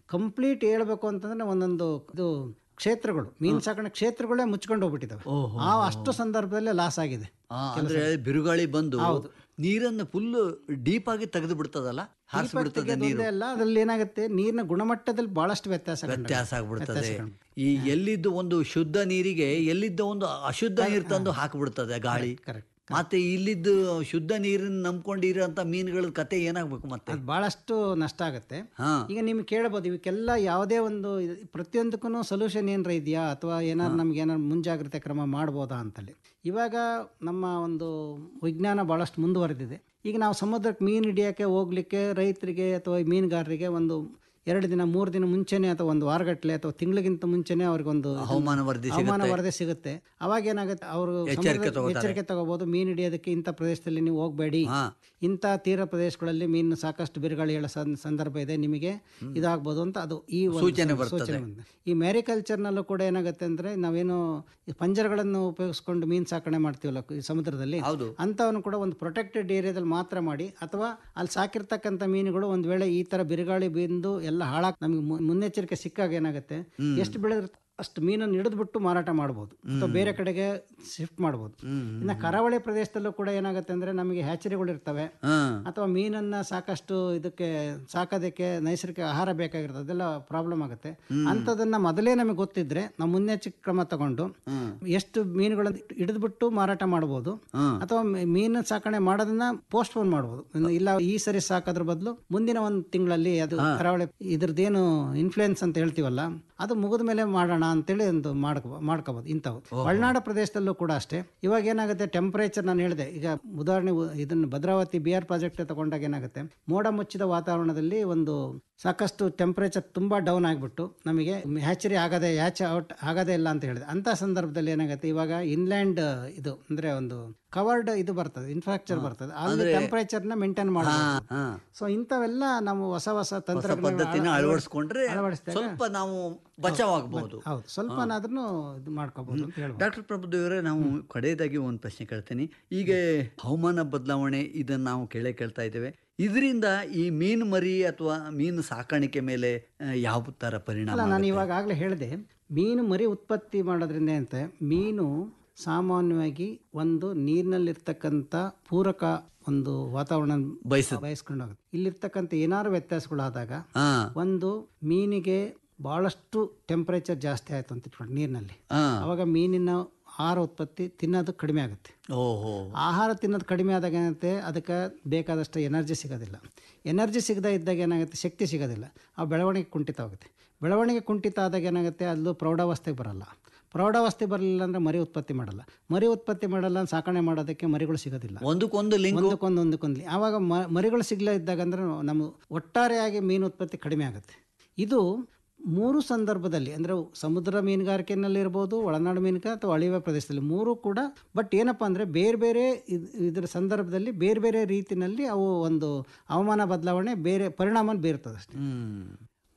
ಕಂಪ್ಲೀಟ್ ಹೇಳ್ಬೇಕು ಅಂತಂದ್ರೆ ಒಂದೊಂದು ಇದು ಕ್ಷೇತ್ರಗಳು ಮೀನು ಸಾಕಣೆ ಕ್ಷೇತ್ರಗಳೇ ಮುಚ್ಕೊಂಡು ಹೋಗ್ಬಿಟ್ಟಿದ್ದಾವೆ ಓಹೋ. ಆ ಅಷ್ಟು ಸಂದರ್ಭದಲ್ಲಿ ಲಾಸ್ ಆಗಿದೆ ಆ, ಅಂದ್ರೆ ಬಿರುಗಾಳಿ ಬಂದು ಹೌದು. ನೀರನ್ನು ಫುಲ್ ಡೀಪ್ ಆಗಿ ತೆಗೆದು ಬಿಡ್ತದಲ್ಲ ಹಾರಿಸಿ ಬಿಡ್ತದೆ ನೀರು ಒಂದೇ ಅಲ್ಲ ಅದ್ರಲ್ಲಿ ಏನಾಗುತ್ತೆ ನೀರಿನ ಗುಣಮಟ್ಟದಲ್ಲಿ ಬಹಳಷ್ಟು ವ್ಯತ್ಯಾಸ ಕಂಡು- ವ್ಯತ್ಯಾಸ ಆಗ್ಬಿಡ್ತದೆ ವ್ಯತ್ಯಾಸ ಕಂಡು- ಈ ಎಲ್ಲಿದ್ದು ಒಂದು ಶುದ್ಧ ನೀರಿಗೆ ಎಲ್ಲಿದ್ದ ಒಂದು ಅಶುದ್ಧ ನೀರು ತಂದು ಹಾಕಿಬಿಡ್ತದೆ ಗಾಳಿ ಕರೆಕ್ಟ್ ಮತ್ತೆ ಇಲ್ಲಿದ್ದು ಶುದ್ಧ ನೀರನ್ನು ನಂಬ್ಕೊಂಡಿರೋಂಥ ಮೀನುಗಳ ಕತೆ ಏನಾಗ್ಬೇಕು ಮತ್ತೆ ಅದು ಭಾಳಷ್ಟು ನಷ್ಟ ಆಗುತ್ತೆ ಹಾ ಈಗ ನಿಮ್ಗೆ ಕೇಳ್ಬೋದು ಇವಕ್ಕೆಲ್ಲ ಯಾವುದೇ ಒಂದು ಇದು- ಪ್ರತಿಯೊಂದಕ್ಕೂ ಸೊಲ್ಯೂಷನ್ ಏನಾರ ಇದೆಯಾ ಅಥವಾ ಏನಾರು ನಮ್ಗೆ ಏನಾರು ಮುಂಜಾಗ್ರತೆ ಕ್ರಮ ಮಾಡ್ಬೋದಾ ಅಂತಲ್ಲಿ ಇವಾಗ ನಮ್ಮ ಒಂದು ವಿಜ್ಞಾನ ಭಾಳಷ್ಟು ಮುಂದುವರೆದಿದೆ ಈಗ ನಾವು ಸಮುದ್ರಕ್ಕೆ ಮೀನು ಹಿಡಿಯೋಕ್ಕೆ ಹೋಗ್ಲಿಕ್ಕೆ ರೈತರಿಗೆ ಅಥವಾ ಈ ಮೀನುಗಾರರಿಗೆ ಒಂದು ಎರಡು ದಿನ ಮೂರು ದಿನ ಮುಂಚೆನೆ ಅಥವಾ ಒಂದು ವಾರಗಟ್ಟಲೆ ಅಥವಾ ತಿಂಗಳಿಗಿಂತ ಮುಂಚೆನೆ ಅವ್ರಿಗೊಂದು ಇದು- ಹವಾಮಾನ ವರದಿ ಹವಾಮಾನ ಸಿಗುತ್ತೆ. ವರದಿ ಸಿಗುತ್ತೆ ಅವಾಗ ಏನಾಗುತ್ತೆ ಅವರು ಎಚ್ಚರಿಕೆ ತಗೋತಾರೆ. ಎಚ್ಚರಿಕೆ ತಗೋಬಹುದು ಮೀನು ಹಿಡಿಯೋದಕ್ಕೆ ಇಂಥ ಪ್ರದೇಶದಲ್ಲಿ ನೀವು ಹೋಗಬೇಡಿ ಹಾ ಇಂಥ ತೀರ ಪ್ರದೇಶಗಳಲ್ಲಿ ಮೀನು ಸಾಕಷ್ಟು ಬಿರುಗಾಳಿ ಹೇಳೋ ಸಂ- ಸಂದರ್ಭ ಇದೆ ನಿಮಗೆ ಇದಾಗ್ಬೋದು ಅಂತ ಅದು ಈ ಒಂದು ಸೂಚನೆ ಸ- ಬರ್ತದೆ. ಸೂಚನೆ ಬಂದಿದೆ. ಈ ಮ್ಯಾರಿಕಲ್ಚರ್ನಲ್ಲೂ ಕೂಡ ಏನಾಗುತ್ತೆ ಅಂದರೆ ನಾವೇನು ಈ ಪಂಜರಗಳನ್ನು ಉಪಯೋಗಿಸ್ಕೊಂಡು ಮೀನು ಸಾಕಣೆ ಮಾಡ್ತೀವಲ್ಲ ಈ ಸಮುದ್ರದಲ್ಲಿ ಹೌದು ಅಂಥವನ್ನು ಕೂಡ ಒಂದು ಪ್ರೊಟೆಕ್ಟೆಡ್ ಏರಿಯಾದಲ್ಲಿ ಮಾತ್ರ ಮಾಡಿ ಅಥವಾ ಅಲ್ಲಿ ಸಾಕಿರ್ತಕ್ಕಂಥ ಮೀನುಗಳು ಒಂದು ವೇಳೆ ಈ ಥರ ಬಿರುಗಾಳಿ ಬಿಂದು ಎಲ್ಲ ಹಾಳಾಗಿ ನಮಗೆ ಮು- ಮುನ್ನೆಚ್ಚರಿಕೆ ಸಿಕ್ಕಾಗ ಏನಾಗುತ್ತೆ ಎಷ್ಟು ಬೆಳೆದಿರುತ್ತೆ ಅಷ್ಟು ಮೀನನ್ನು ಹಿಡಿದ್ಬಿಟ್ಟು ಮಾರಾಟ ಮಾಡ್ಬೋದು ಅಥವಾ ಬೇರೆ ಕಡೆಗೆ ಶಿಫ್ಟ್ ಮಾಡ್ಬೋದು ಇನ್ನು ಕರಾವಳಿ ಪ್ರದೇಶದಲ್ಲೂ ಕೂಡ ಏನಾಗುತ್ತೆ ಅಂದರೆ ನಮಗೆ ಹ್ಯಾಚರಿಗಳು ಇರ್ತವೆ ಹಾ ಅಥವಾ ಮೀನನ್ನ ಸಾಕಷ್ಟು ಇದಕ್ಕೆ ಸಾಕೋದಕ್ಕೆ ನೈಸರ್ಗಿಕ ಆಹಾರ ಬೇಕಾಗಿರ್ತದೆ ಅದೆಲ್ಲ ಪ್ರಾಬ್ಲಮ್ ಆಗುತ್ತೆ ಅಂಥದನ್ನ ಮೊದಲೇ ನಮಗೆ ಗೊತ್ತಿದ್ರೆ ನಾವು ಮುನ್ನೆಚ್ಚರಿಕೆ ಕ್ರಮ ತಗೊಂಡು ಎಷ್ಟು ಮೀನುಗಳನ್ನು ಹಿಡಿದ್ಬಿಟ್ಟು ಮಾರಾಟ ಮಾಡ್ಬೋದು ಅಥವಾ ಮೀ- ಮೀನು ಸಾಕಣೆ ಮಾಡೋದನ್ನ ಪೋಸ್ಟ್ಪೋನ್ ಮಾಡ್ಬೋದು ಇನ್ನು ಇಲ್ಲ ಈ ಸರಿ ಸಾಕೋದ್ರ ಬದಲು ಮುಂದಿನ ಒಂದು ತಿಂಗಳಲ್ಲಿ ಅದು ಕರಾವಳಿ ಇದ್ರದ್ದೇನು ಇನ್ಫ್ಲುಯೆನ್ಸ್ ಅಂತ ಹೇಳ್ತೀವಲ್ಲ ಅದು ಮುಗಿದ ಮೇಲೆ ಮಾಡೋಣ ಅಂತೇಳಿ ಒಂದು ಮಾಡ್ಕೊ ಮಾಡ್ಕೋಬೋದು ಇಂಥವು ಒಳನಾಡ ಪ್ರದೇಶದಲ್ಲೂ ಕೂಡ ಅಷ್ಟೇ ಇವಾಗ ಏನಾಗುತ್ತೆ ಟೆಂಪರೇಚರ್ ನಾನು ಹೇಳಿದೆ ಈಗ ಉದಾಹರಣೆ ಉ- ಇದನ್ನು ಭದ್ರಾವತಿ ಬಿ ಆರ್ ಪ್ರಾಜೆಕ್ಟ್ ತಗೊಂಡಾಗ ಏನಾಗುತ್ತೆ ಮೋಡ ಮುಚ್ಚಿದ ವಾತಾವರಣದಲ್ಲಿ ಒಂದು ಸಾಕಷ್ಟು ಟೆಂಪರೇಚರ್ ತುಂಬ ಡೌನ್ ಆಗಿಬಿಟ್ಟು ನಮಗೆ ಹ್ಯಾಚರಿ ಆಗದೆ ಹ್ಯಾಚ್ ಔಟ್ ಆಗದೇ ಇಲ್ಲ ಅಂತ ಹೇಳಿದೆ ಅಂಥ ಸಂದರ್ಭದಲ್ಲಿ ಏನಾಗುತ್ತೆ ಇವಾಗ ಇನ್ಲ್ಯಾಂಡ್ ಇದು ಅಂದರೆ ಒಂದು ಕವರ್ಡ್ ಇದು ಬರ್ತದೆ ಇನ್ಫ್ರಾಸ್ಟ್ರಕ್ಚರ್ ಬರ್ತದೆ ಅಲ್ಲಿ ಟೆಂಪರೇಚರ್ನ ಮೇಂಟೈನ್ ಮಾಡಬಹುದು ಹಾ ಸೊ ಇಂಥವೆಲ್ಲ ನಾವು ಹೊಸ ಹೊಸ ಹೊಸ ತಂತ್ರಜ್ಞಾನ ಪದ್ಧತಿನ ಅಳವಡಿಸ್ಕೊಂಡ್ರೆ ಅಳವಡಿಸಿದಾಗ ಸ್ವಲ್ಪ ನಾವು ಬಚಾವಾಗಬಹುದು ಹೌದು ಸ್ವಲ್ಪನಾದ್ರೂ ಇದು ಮಾಡ್ಕೋಬಹುದು ಅಂತ ಹೇಳ್ಬೋದು ಡಾಕ್ಟರ್ ಪ್ರಭುದೇವರೇ ನಾವು ಕಡೆಯದಾಗಿ ಒಂದು ಪ್ರಶ್ನೆ ಕೇಳ್ತೀನಿ ಈಗ ಹವಾಮಾನ ಬದಲಾವಣೆ ಇದನ್ನು ನಾವು ಕೇಳೇ ಕೇಳ್ತಾ ಇದ್ದೇವೆ ಇದರಿಂದ ಈ ಮೀನು ಮರಿ ಅಥವಾ ಮೀನು ಸಾಕಾಣಿಕೆ ಮೇಲೆ ಆ, ಯಾವ ಥರ ಪರಿಣಾಮ ಅಲ್ಲ ನಾನು ಆಗುತ್ತೆ? ಇವಾಗ ಆಗಲೇ ಹೇಳಿದೆ ಮೀನು ಮರಿ ಉತ್ಪತ್ತಿ ಮಾಡೋದ್ರಿಂದ ಅಂತ ಮೀನು ಸಾಮಾನ್ಯವಾಗಿ ಒಂದು ನೀರಿನಲ್ಲಿರ್ತಕ್ಕಂಥ ಪೂರಕ ಒಂದು ವಾತಾವರಣ ಬಯಸುತ್ತೆ. ಬಯಸ್ಕೊಂಡು ಹೋಗುತ್ತೆ ಇಲ್ಲಿರ್ತಕ್ಕಂಥ ಏನಾದ್ರು ವ್ಯತ್ಯಾಸಗಳಾದಾಗ ಹಾ ಒಂದು ಮೀನಿಗೆ ಭಾಳಷ್ಟು ಟೆಂಪರೇಚರ್ ಜಾಸ್ತಿ ಆಯಿತು ಅಂತ ಇಟ್ಕೊಂಡು ನೀರಿನಲ್ಲಿ ಹಾ ಅವಾಗ ಮೀನಿನ ಆಹಾರ ಉತ್ಪತ್ತಿ ತಿನ್ನೋದು ಕಡಿಮೆ ಆಗುತ್ತೆ ಓಹೋ ಆಹಾರ ತಿನ್ನೋದು ಕಡಿಮೆ ಆದಾಗ ಏನಾಗುತ್ತೆ ಅದಕ್ಕೆ ಬೇಕಾದಷ್ಟು ಎನರ್ಜಿ ಸಿಗೋದಿಲ್ಲ ಎನರ್ಜಿ ಸಿಗದೇ ಇದ್ದಾಗ ಏನಾಗುತ್ತೆ ಶಕ್ತಿ ಸಿಗೋದಿಲ್ಲ ಆ ಬೆಳವಣಿಗೆ ಕುಂಠಿತ ಆಗುತ್ತೆ ಬೆಳವಣಿಗೆ ಕುಂಠಿತ ಆದಾಗ ಏನಾಗುತ್ತೆ ಅದು ಪ್ರೌಢಾವಸ್ಥೆಗೆ ಬರಲ್ಲ ಪ್ರೌಢಾವಸ್ಥೆ ಬರಲಿಲ್ಲ ಅಂದರೆ ಮರಿ ಉತ್ಪತ್ತಿ ಮಾಡಲ್ಲ ಮರಿ ಉತ್ಪತ್ತಿ ಮಾಡಲ್ಲ ಸಾಕಣೆ ಮಾಡೋದಕ್ಕೆ ಮರಿಗಳು ಸಿಗೋದಿಲ್ಲ ಒಂದಕ್ಕೊಂದು ಲಿಂಕ್ ಒಂದಕ್ಕೊಂದು ಒಂದಕ್ಕೊಂದು ಆವಾಗ ಮ- ಮರಿಗಳು ಸಿಗಲೇ ಇದ್ದಾಗ ಅಂದರೆ ನಮ್ಮ ಒಟ್ಟಾರೆಯಾಗಿ ಮೀನು ಉತ್ಪತ್ತಿ ಕಡಿಮೆ ಆಗುತ್ತೆ ಇದು ಮೂರು ಸಂದರ್ಭದಲ್ಲಿ ಅಂದರೆ ಸಮುದ್ರ ಮೀನುಗಾರಿಕೆಯಲ್ಲಿ ಇರ್ಬೋದು ಒಳನಾಡು ಮೀನುಗಾರಿಕೆ ಅಥವಾ ಅಳಿವೆ ಪ್ರದೇಶದಲ್ಲಿ ಮೂರು ಕೂಡ ಬಟ್ ಏನಪ್ಪ ಅಂದರೆ ಬೇರೆ ಬೇರೆ ಇದ್- ಇದರ ಸಂದರ್ಭದಲ್ಲಿ ಬೇರೆ ಬೇರೆ ರೀತಿಯಲ್ಲಿ ಅವು ಒಂದು ಹವಾಮಾನ ಬದಲಾವಣೆ ಬೇರೆ ಪರಿಣಾಮ ಬೀರ್ತದೆ ಅಷ್ಟೇ ಹ್ಮ್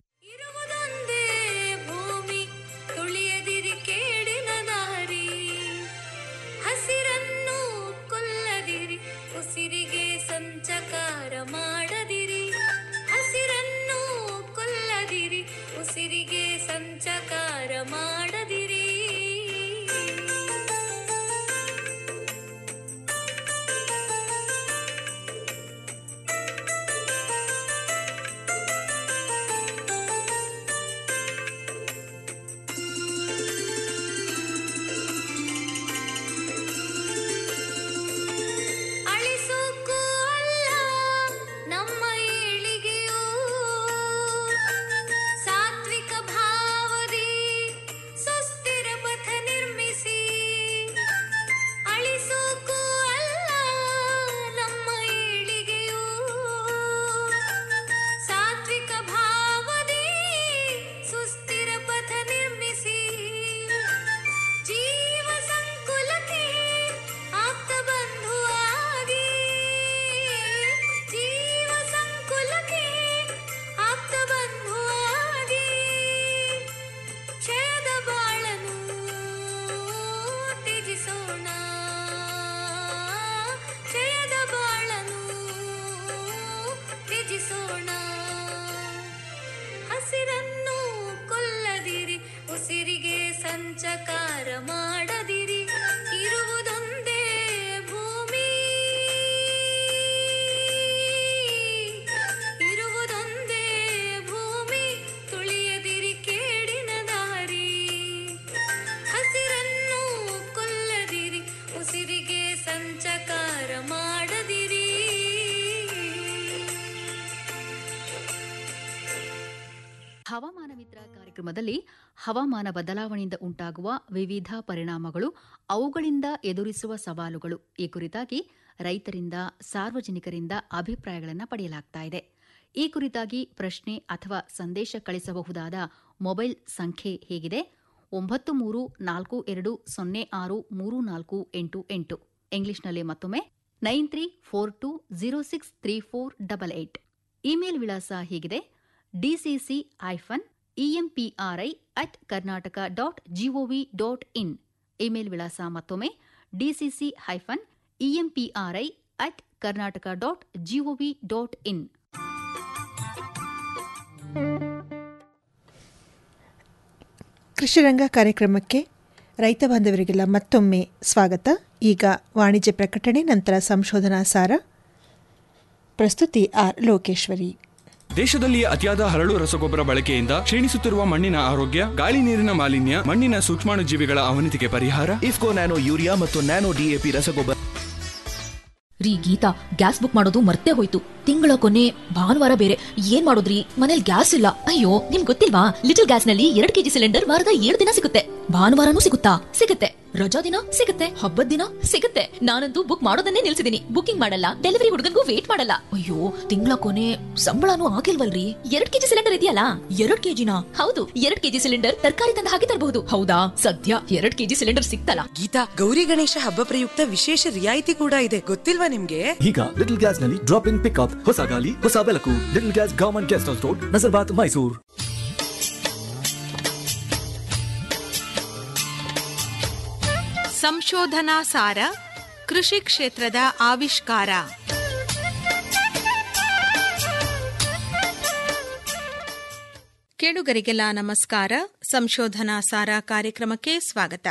ಇರುವುದೊಂದೇ ಭೂಮಿ ತುಳಿಯದಿರಿ ಕೇಡಿನ ದಾರಿ ಹಸಿರನ್ನು ಕೊಲ್ಲದಿರಿ ಉಸಿರಿಗೆ ಸಂಚಕಾರ ಮಾಡದಿರಿ ಹಸಿರನ್ನು ಕೊಲ್ಲದಿರಿ ಉಸಿರಿಗೆ ಸಂಚಕಾರ ಮಾಡದಿರಿ ಕಾರ್ಯಕ್ರಮದಲ್ಲಿ ಹವಾಮಾನ ಬದಲಾವಣೆಯಿಂದ ಉಂಟಾಗುವ ವಿವಿಧ ಪರಿಣಾಮಗಳು ಅವುಗಳಿಂದ ಎದುರಿಸುವ ಸವಾಲುಗಳು ಈ ಕುರಿತಾಗಿ ರೈತರಿಂದ ಸಾರ್ವಜನಿಕರಿಂದ ಅಭಿಪ್ರಾಯಗಳನ್ನು ಪಡೆಯಲಾಗ್ತಾ ಇದೆ ಈ ಕುರಿತಾಗಿ ಪ್ರಶ್ನೆ ಅಥವಾ ಸಂದೇಶ ಕಳಿಸಬಹುದಾದ ಮೊಬೈಲ್ ಸಂಖ್ಯೆ ಹೇಗಿದೆ ಒಂಬತ್ತು ಮೂರು ನಾಲ್ಕು ಎರಡು ಸೊನ್ನೆ ಆರು ಮೂರು ನಾಲ್ಕು ಎಂಟು ಎಂಟು ಇಂಗ್ಲಿಷ್ನಲ್ಲಿ ಮತ್ತೊಮ್ಮೆ nine three four two zero six three four double eight email ವಿಳಾಸ ಹೀಗಿದೆ DCC hyphen EMPRI at Karnataka dot GOV dot in email ವಿಳಾಸ ಮತ್ತೊಮ್ಮೆ DCC hyphen EMPRI at Karnataka dot GOV dot in ಕೃಷಿರಂಗ ಕಾರ್ಯಕ್ರಮಕ್ಕೆ ರೈತ ಬಾಂಧವರಿಗೆಲ್ಲ ಮತ್ತೊಮ್ಮೆ ಸ್ವಾಗತ ಈಗ ವಾಣಿಜ್ಯ ಪ್ರಕಟಣೆ ನಂತರ ಸಂಶೋಧನಾ ಸಾರ ಪ್ರಸ್ತುತಿ ಆರ್ ಲೋಕೇಶ್ವರಿ ದೇಶದಲ್ಲಿ ಅತಿಯಾದ ಹರಳು ರಸಗೊಬ್ಬರ ಬಳಕೆಯಿಂದ ಕ್ಷೀಣಿಸುತ್ತಿರುವ ಮಣ್ಣಿನ ಆರೋಗ್ಯ ಗಾಳಿ ನೀರಿನ ಮಾಲಿನ್ಯ ಮಣ್ಣಿನ ಸೂಕ್ಷ್ಮಾಣುಜೀವಿಗಳ ಅವನತಿಗೆ ಪರಿಹಾರ ಇಫ್ಕೋ ನ್ಯಾನೋ ಯೂರಿಯಾ ಮತ್ತು ನ್ಯಾನೋ ಡಿಎಪಿ ರಸಗೊಬ್ಬರ ರೀ ಗೀತಾ ಗ್ಯಾಸ್ ಬುಕ್ ಮಾಡೋದು ಮರ್ತೇ ಹೋಯ್ತು ತಿಂಗಳ ಕೊನೆ ಭಾನುವಾರ ಬೇರೆ ಏನ್ ಮಾಡೋದ್ರಿ ಮನೇಲಿ ಗ್ಯಾಸ್ ಇಲ್ಲ ಅಯ್ಯೋ ನಿಮ್ ಗೊತ್ತಿಲ್ವಾ ಲಿಟಲ್ ಗ್ಯಾಸ್ ನಲ್ಲಿ ಎರಡ್ ಕೆಜಿ ಸಿಲಿಂಡರ್ ವಾರದ ಏಳು ದಿನ ಸಿಗುತ್ತೆ ಭಾನುವಾರನೂ ಸಿಗುತ್ತಾ ಸಿಗುತ್ತೆ ರಜಾ ದಿನ ಸಿಗುತ್ತೆ ಹಬ್ಬದ ದಿನ ಸಿಗುತ್ತೆ ನಾನಂತೂ ಬುಕ್ ಮಾಡೋದನ್ನೇ ನಿಲ್ಸಿದೀನಿ ಬುಕಿಂಗ್ ಮಾಡಲ್ಲ ಡೆಲಿವರಿ ಹುಡುಗನ್ಗೂ ವೇಟ್ ಮಾಡಲ್ಲ ಅಯ್ಯೋ ತಿಂಗಳ ಕೊನೆ ಸಂಬಳನೂ ಆಗಿಲ್ವಲ್ರಿ ಎರಡ್ ಕೆಜಿ ಸಿಲಿಂಡರ್ ಇದೆಯಲ್ಲ ಎರಡ್ ಕೆಜಿನ ಹೌದು ಎರಡ್ ಕೆಜಿ ಸಿಲಿಂಡರ್ ತರಕಾರಿ ತಂದ ಹಾಗೆ ತರಬಹುದು ಹೌದಾ ಸದ್ಯ ಎರಡ್ ಕೆಜಿ ಸಿಲಿಂಡರ್ ಸಿಕ್ತಲ್ಲ ಗೀತಾ ಗೌರಿ ಗಣೇಶ ಹಬ್ಬ ಪ್ರಯುಕ್ತ ವಿಶೇಷ ರಿಯಾಯಿತಿ ಕೂಡ ಇದೆ ಗೊತ್ತಿಲ್ವಾ ನಿಮ್ಗೆ ಈಗ ಲಿಟಲ್ ಗ್ಯಾಸ್ ನಲ್ಲಿ ಡ್ರಾಪ್ ಇನ್ ಪಿಕ್ಅಪ್ ಹೊಸ ಗಾಲಿ ಹೊಸ ಬೆಳಕು little gas government guest house road Nazarbad Mysuru ಸಂಶೋಧನಾ ಸಾರ ಕೃಷಿ ಕ್ಷೇತ್ರದ ಆವಿಷ್ಕಾರ ಕೇಳುಗರಿಗೆಲ್ಲ ನಮಸ್ಕಾರ ಸಂಶೋಧನಾ ಸಾರ ಕಾರ್ಯಕ್ರಮಕ್ಕೆ ಸ್ವಾಗತ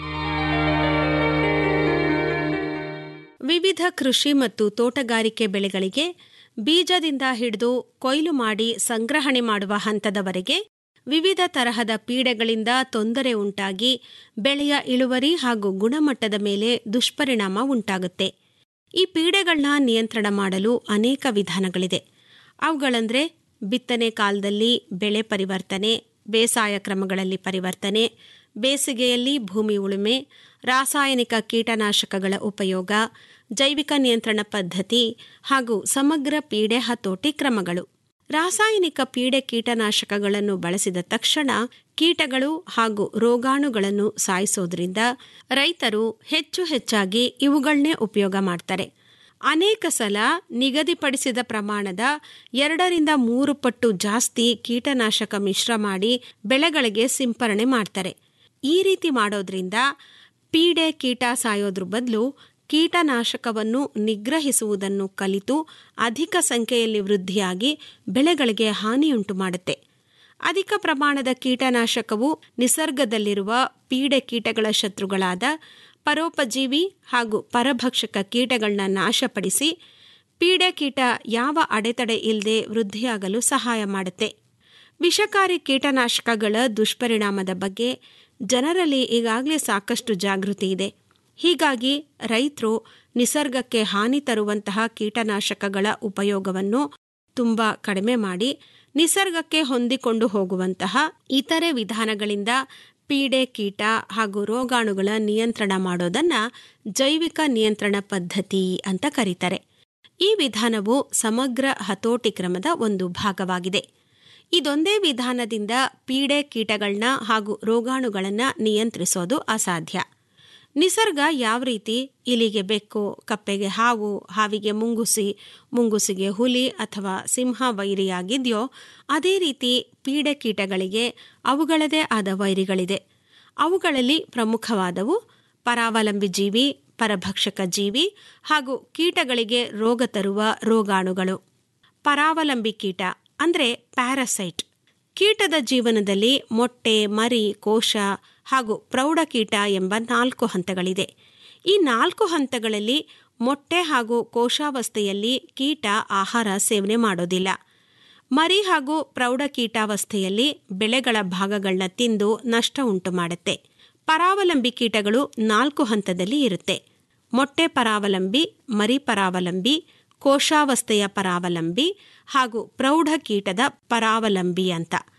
ವಿವಿಧ ಕೃಷಿ ಮತ್ತು ತೋಟಗಾರಿಕೆ ಬೆಳೆಗಳಿಗೆ ಬೀಜದಿಂದ ಹಿಡಿದು ಕೊಯ್ಲು ಮಾಡಿ ಸಂಗ್ರಹಣೆ ಮಾಡುವ ಹಂತದವರೆಗೆ ವಿವಿಧ ತರಹದ ಪೀಡೆಗಳಿಂದ ತೊಂದರೆ ಉಂಟಾಗಿ ಬೆಳೆಯ ಇಳುವರಿ ಹಾಗೂ ಗುಣಮಟ್ಟದ ಮೇಲೆ ದುಷ್ಪರಿಣಾಮ ಉಂಟಾಗುತ್ತೆ ಈ ಪೀಡೆಗಳನ್ನ ನಿಯಂತ್ರಣ ಮಾಡಲು ಅನೇಕ ವಿಧಾನಗಳಿದೆ ಅವುಗಳಂದ್ರೆ ಬಿತ್ತನೆ ಕಾಲದಲ್ಲಿ ಬೆಳೆ ಪರಿವರ್ತನೆ ಬೇಸಾಯ ಕ್ರಮಗಳಲ್ಲಿ ಪರಿವರ್ತನೆ ಬೇಸಿಗೆಯಲ್ಲಿ ಭೂಮಿ ಉಳುಮೆ ರಾಸಾಯನಿಕ ಕೀಟನಾಶಕಗಳ ಉಪಯೋಗ ಜೈವಿಕ ನಿಯಂತ್ರಣ ಪದ್ಧತಿ ಹಾಗೂ ಸಮಗ್ರ ಪೀಡೆ ಹತೋಟಿ ಕ್ರಮಗಳು ರಾಸಾಯನಿಕ ಪೀಡೆ ಕೀಟನಾಶಕಗಳನ್ನು ಬಳಸಿದ ತಕ್ಷಣ ಕೀಟಗಳು ಹಾಗೂ ರೋಗಾಣುಗಳನ್ನು ಸಾಯಿಸೋದ್ರಿಂದ ರೈತರು ಹೆಚ್ಚು ಹೆಚ್ಚಾಗಿ ಇವುಗಳನ್ನೇ ಉಪಯೋಗ ಮಾಡ್ತಾರೆ ಅನೇಕ ಸಲ ನಿಗದಿಪಡಿಸಿದ ಪ್ರಮಾಣದ ಎರಡರಿಂದ ಮೂರು ಪಟ್ಟು ಜಾಸ್ತಿ ಕೀಟನಾಶಕ ಮಿಶ್ರ ಮಾಡಿ ಬೆಳೆಗಳಿಗೆ ಸಿಂಪರಣೆ ಮಾಡ್ತಾರೆ ಈ ರೀತಿ ಮಾಡೋದ್ರಿಂದ ಪೀಡೆ ಕೀಟ ಸಾಯೋದ್ರ ಬದಲು ಕೀಟನಾಶಕವನ್ನು ನಿಗ್ರಹಿಸುವುದನ್ನು ಕಲಿತು ಅಧಿಕ ಸಂಖ್ಯೆಯಲ್ಲಿ ವೃದ್ಧಿಯಾಗಿ ಬೆಳೆಗಳಿಗೆ ಹಾನಿಯುಂಟು ಮಾಡುತ್ತೆ ಅಧಿಕ ಪ್ರಮಾಣದ ಕೀಟನಾಶಕವು ನಿಸರ್ಗದಲ್ಲಿರುವ ಪೀಡೆ ಕೀಟಗಳ ಶತ್ರುಗಳಾದ ಪರೋಪಜೀವಿ ಹಾಗೂ ಪರಭಕ್ಷಕ ಕೀಟಗಳನ್ನ ನಾಶಪಡಿಸಿ ಪೀಡೆ ಕೀಟ ಯಾವ ಅಡೆತಡೆ ಇಲ್ಲದೆ ವೃದ್ಧಿಯಾಗಲು ಸಹಾಯ ಮಾಡುತ್ತೆ ವಿಷಕಾರಿ ಕೀಟನಾಶಕಗಳ ದುಷ್ಪರಿಣಾಮದ ಬಗ್ಗೆ ಜನರಲ್ಲಿ ಈಗಾಗಲೇ ಸಾಕಷ್ಟು ಜಾಗೃತಿ ಇದೆ ಹೀಗಾಗಿ ರೈತರು ನಿಸರ್ಗಕ್ಕೆ ಹಾನಿ ತರುವಂತಹ ಕೀಟನಾಶಕಗಳ ಉಪಯೋಗವನ್ನು ತುಂಬ ಕಡಿಮೆ ಮಾಡಿ ನಿಸರ್ಗಕ್ಕೆ ಹೊಂದಿಕೊಂಡು ಹೋಗುವಂತಹ ಇತರೆ ವಿಧಾನಗಳಿಂದ ಪೀಡೆ ಕೀಟ ಹಾಗೂ ರೋಗಾಣುಗಳ ನಿಯಂತ್ರಣ ಮಾಡೋದನ್ನ ಜೈವಿಕ ನಿಯಂತ್ರಣ ಪದ್ಧತಿ ಅಂತ ಕರೀತಾರೆ ಈ ವಿಧಾನವು ಸಮಗ್ರ ಹತೋಟಿ ಕ್ರಮದ ಒಂದು ಭಾಗವಾಗಿದೆ ಇದೊಂದೇ ವಿಧಾನದಿಂದ ಪೀಡೆ ಕೀಟಗಳನ್ನ ಹಾಗೂ ರೋಗಾಣುಗಳನ್ನ ನಿಯಂತ್ರಿಸೋದು ಅಸಾಧ್ಯ ನಿಸರ್ಗ ಯಾವ ರೀತಿ ಇಲಿಗೆ ಬೆಕ್ಕು ಕಪ್ಪೆಗೆ ಹಾವು ಹಾವಿಗೆ ಮುಂಗುಸಿ ಮುಂಗುಸಿಗೆ ಹುಲಿ ಅಥವಾ ಸಿಂಹ ವೈರಿಯಾಗಿದೆಯೋ ಅದೇ ರೀತಿ ಪೀಡೆ ಕೀಟಗಳಿಗೆ ಅವುಗಳದೇ ಆದ ವೈರಿಗಳಿದೆ ಅವುಗಳಲ್ಲಿ ಪ್ರಮುಖವಾದವು ಪರಾವಲಂಬಿ ಜೀವಿ ಪರಭಕ್ಷಕ ಜೀವಿ ಹಾಗೂ ಕೀಟಗಳಿಗೆ ರೋಗ ತರುವ ರೋಗಾಣುಗಳು ಪರಾವಲಂಬಿ ಕೀಟ ಅಂದರೆ ಪ್ಯಾರಸೈಟ್ ಕೀಟದ ಜೀವನದಲ್ಲಿ ಮೊಟ್ಟೆ ಮರಿ ಕೋಶ ಹಾಗೂ ಪ್ರೌಢಕೀಟ ಎಂಬ ನಾಲ್ಕು ಹಂತಗಳಿದೆ ಈ ನಾಲ್ಕು ಹಂತಗಳಲ್ಲಿ ಮೊಟ್ಟೆ ಹಾಗೂ ಕೋಶಾವಸ್ಥೆಯಲ್ಲಿ ಕೀಟ ಆಹಾರ ಸೇವನೆ ಮಾಡೋದಿಲ್ಲ ಮರಿ ಹಾಗೂ ಪ್ರೌಢಕೀಟಾವಸ್ಥೆಯಲ್ಲಿ ಬೆಳೆಗಳ ಭಾಗಗಳನ್ನ ತಿಂದು ನಷ್ಟ ಉಂಟು ಮಾಡುತ್ತೆ ಪರಾವಲಂಬಿ ಕೀಟಗಳು ನಾಲ್ಕು ಹಂತದಲ್ಲಿ ಇರುತ್ತೆ ಮೊಟ್ಟೆ ಪರಾವಲಂಬಿ ಮರಿ ಪರಾವಲಂಬಿ ಕೋಶಾವಸ್ಥೆಯ ಪರಾವಲಂಬಿ ಹಾಗೂ ಪ್ರೌಢಕೀಟದ ಪರಾವಲಂಬಿ ಅಂತ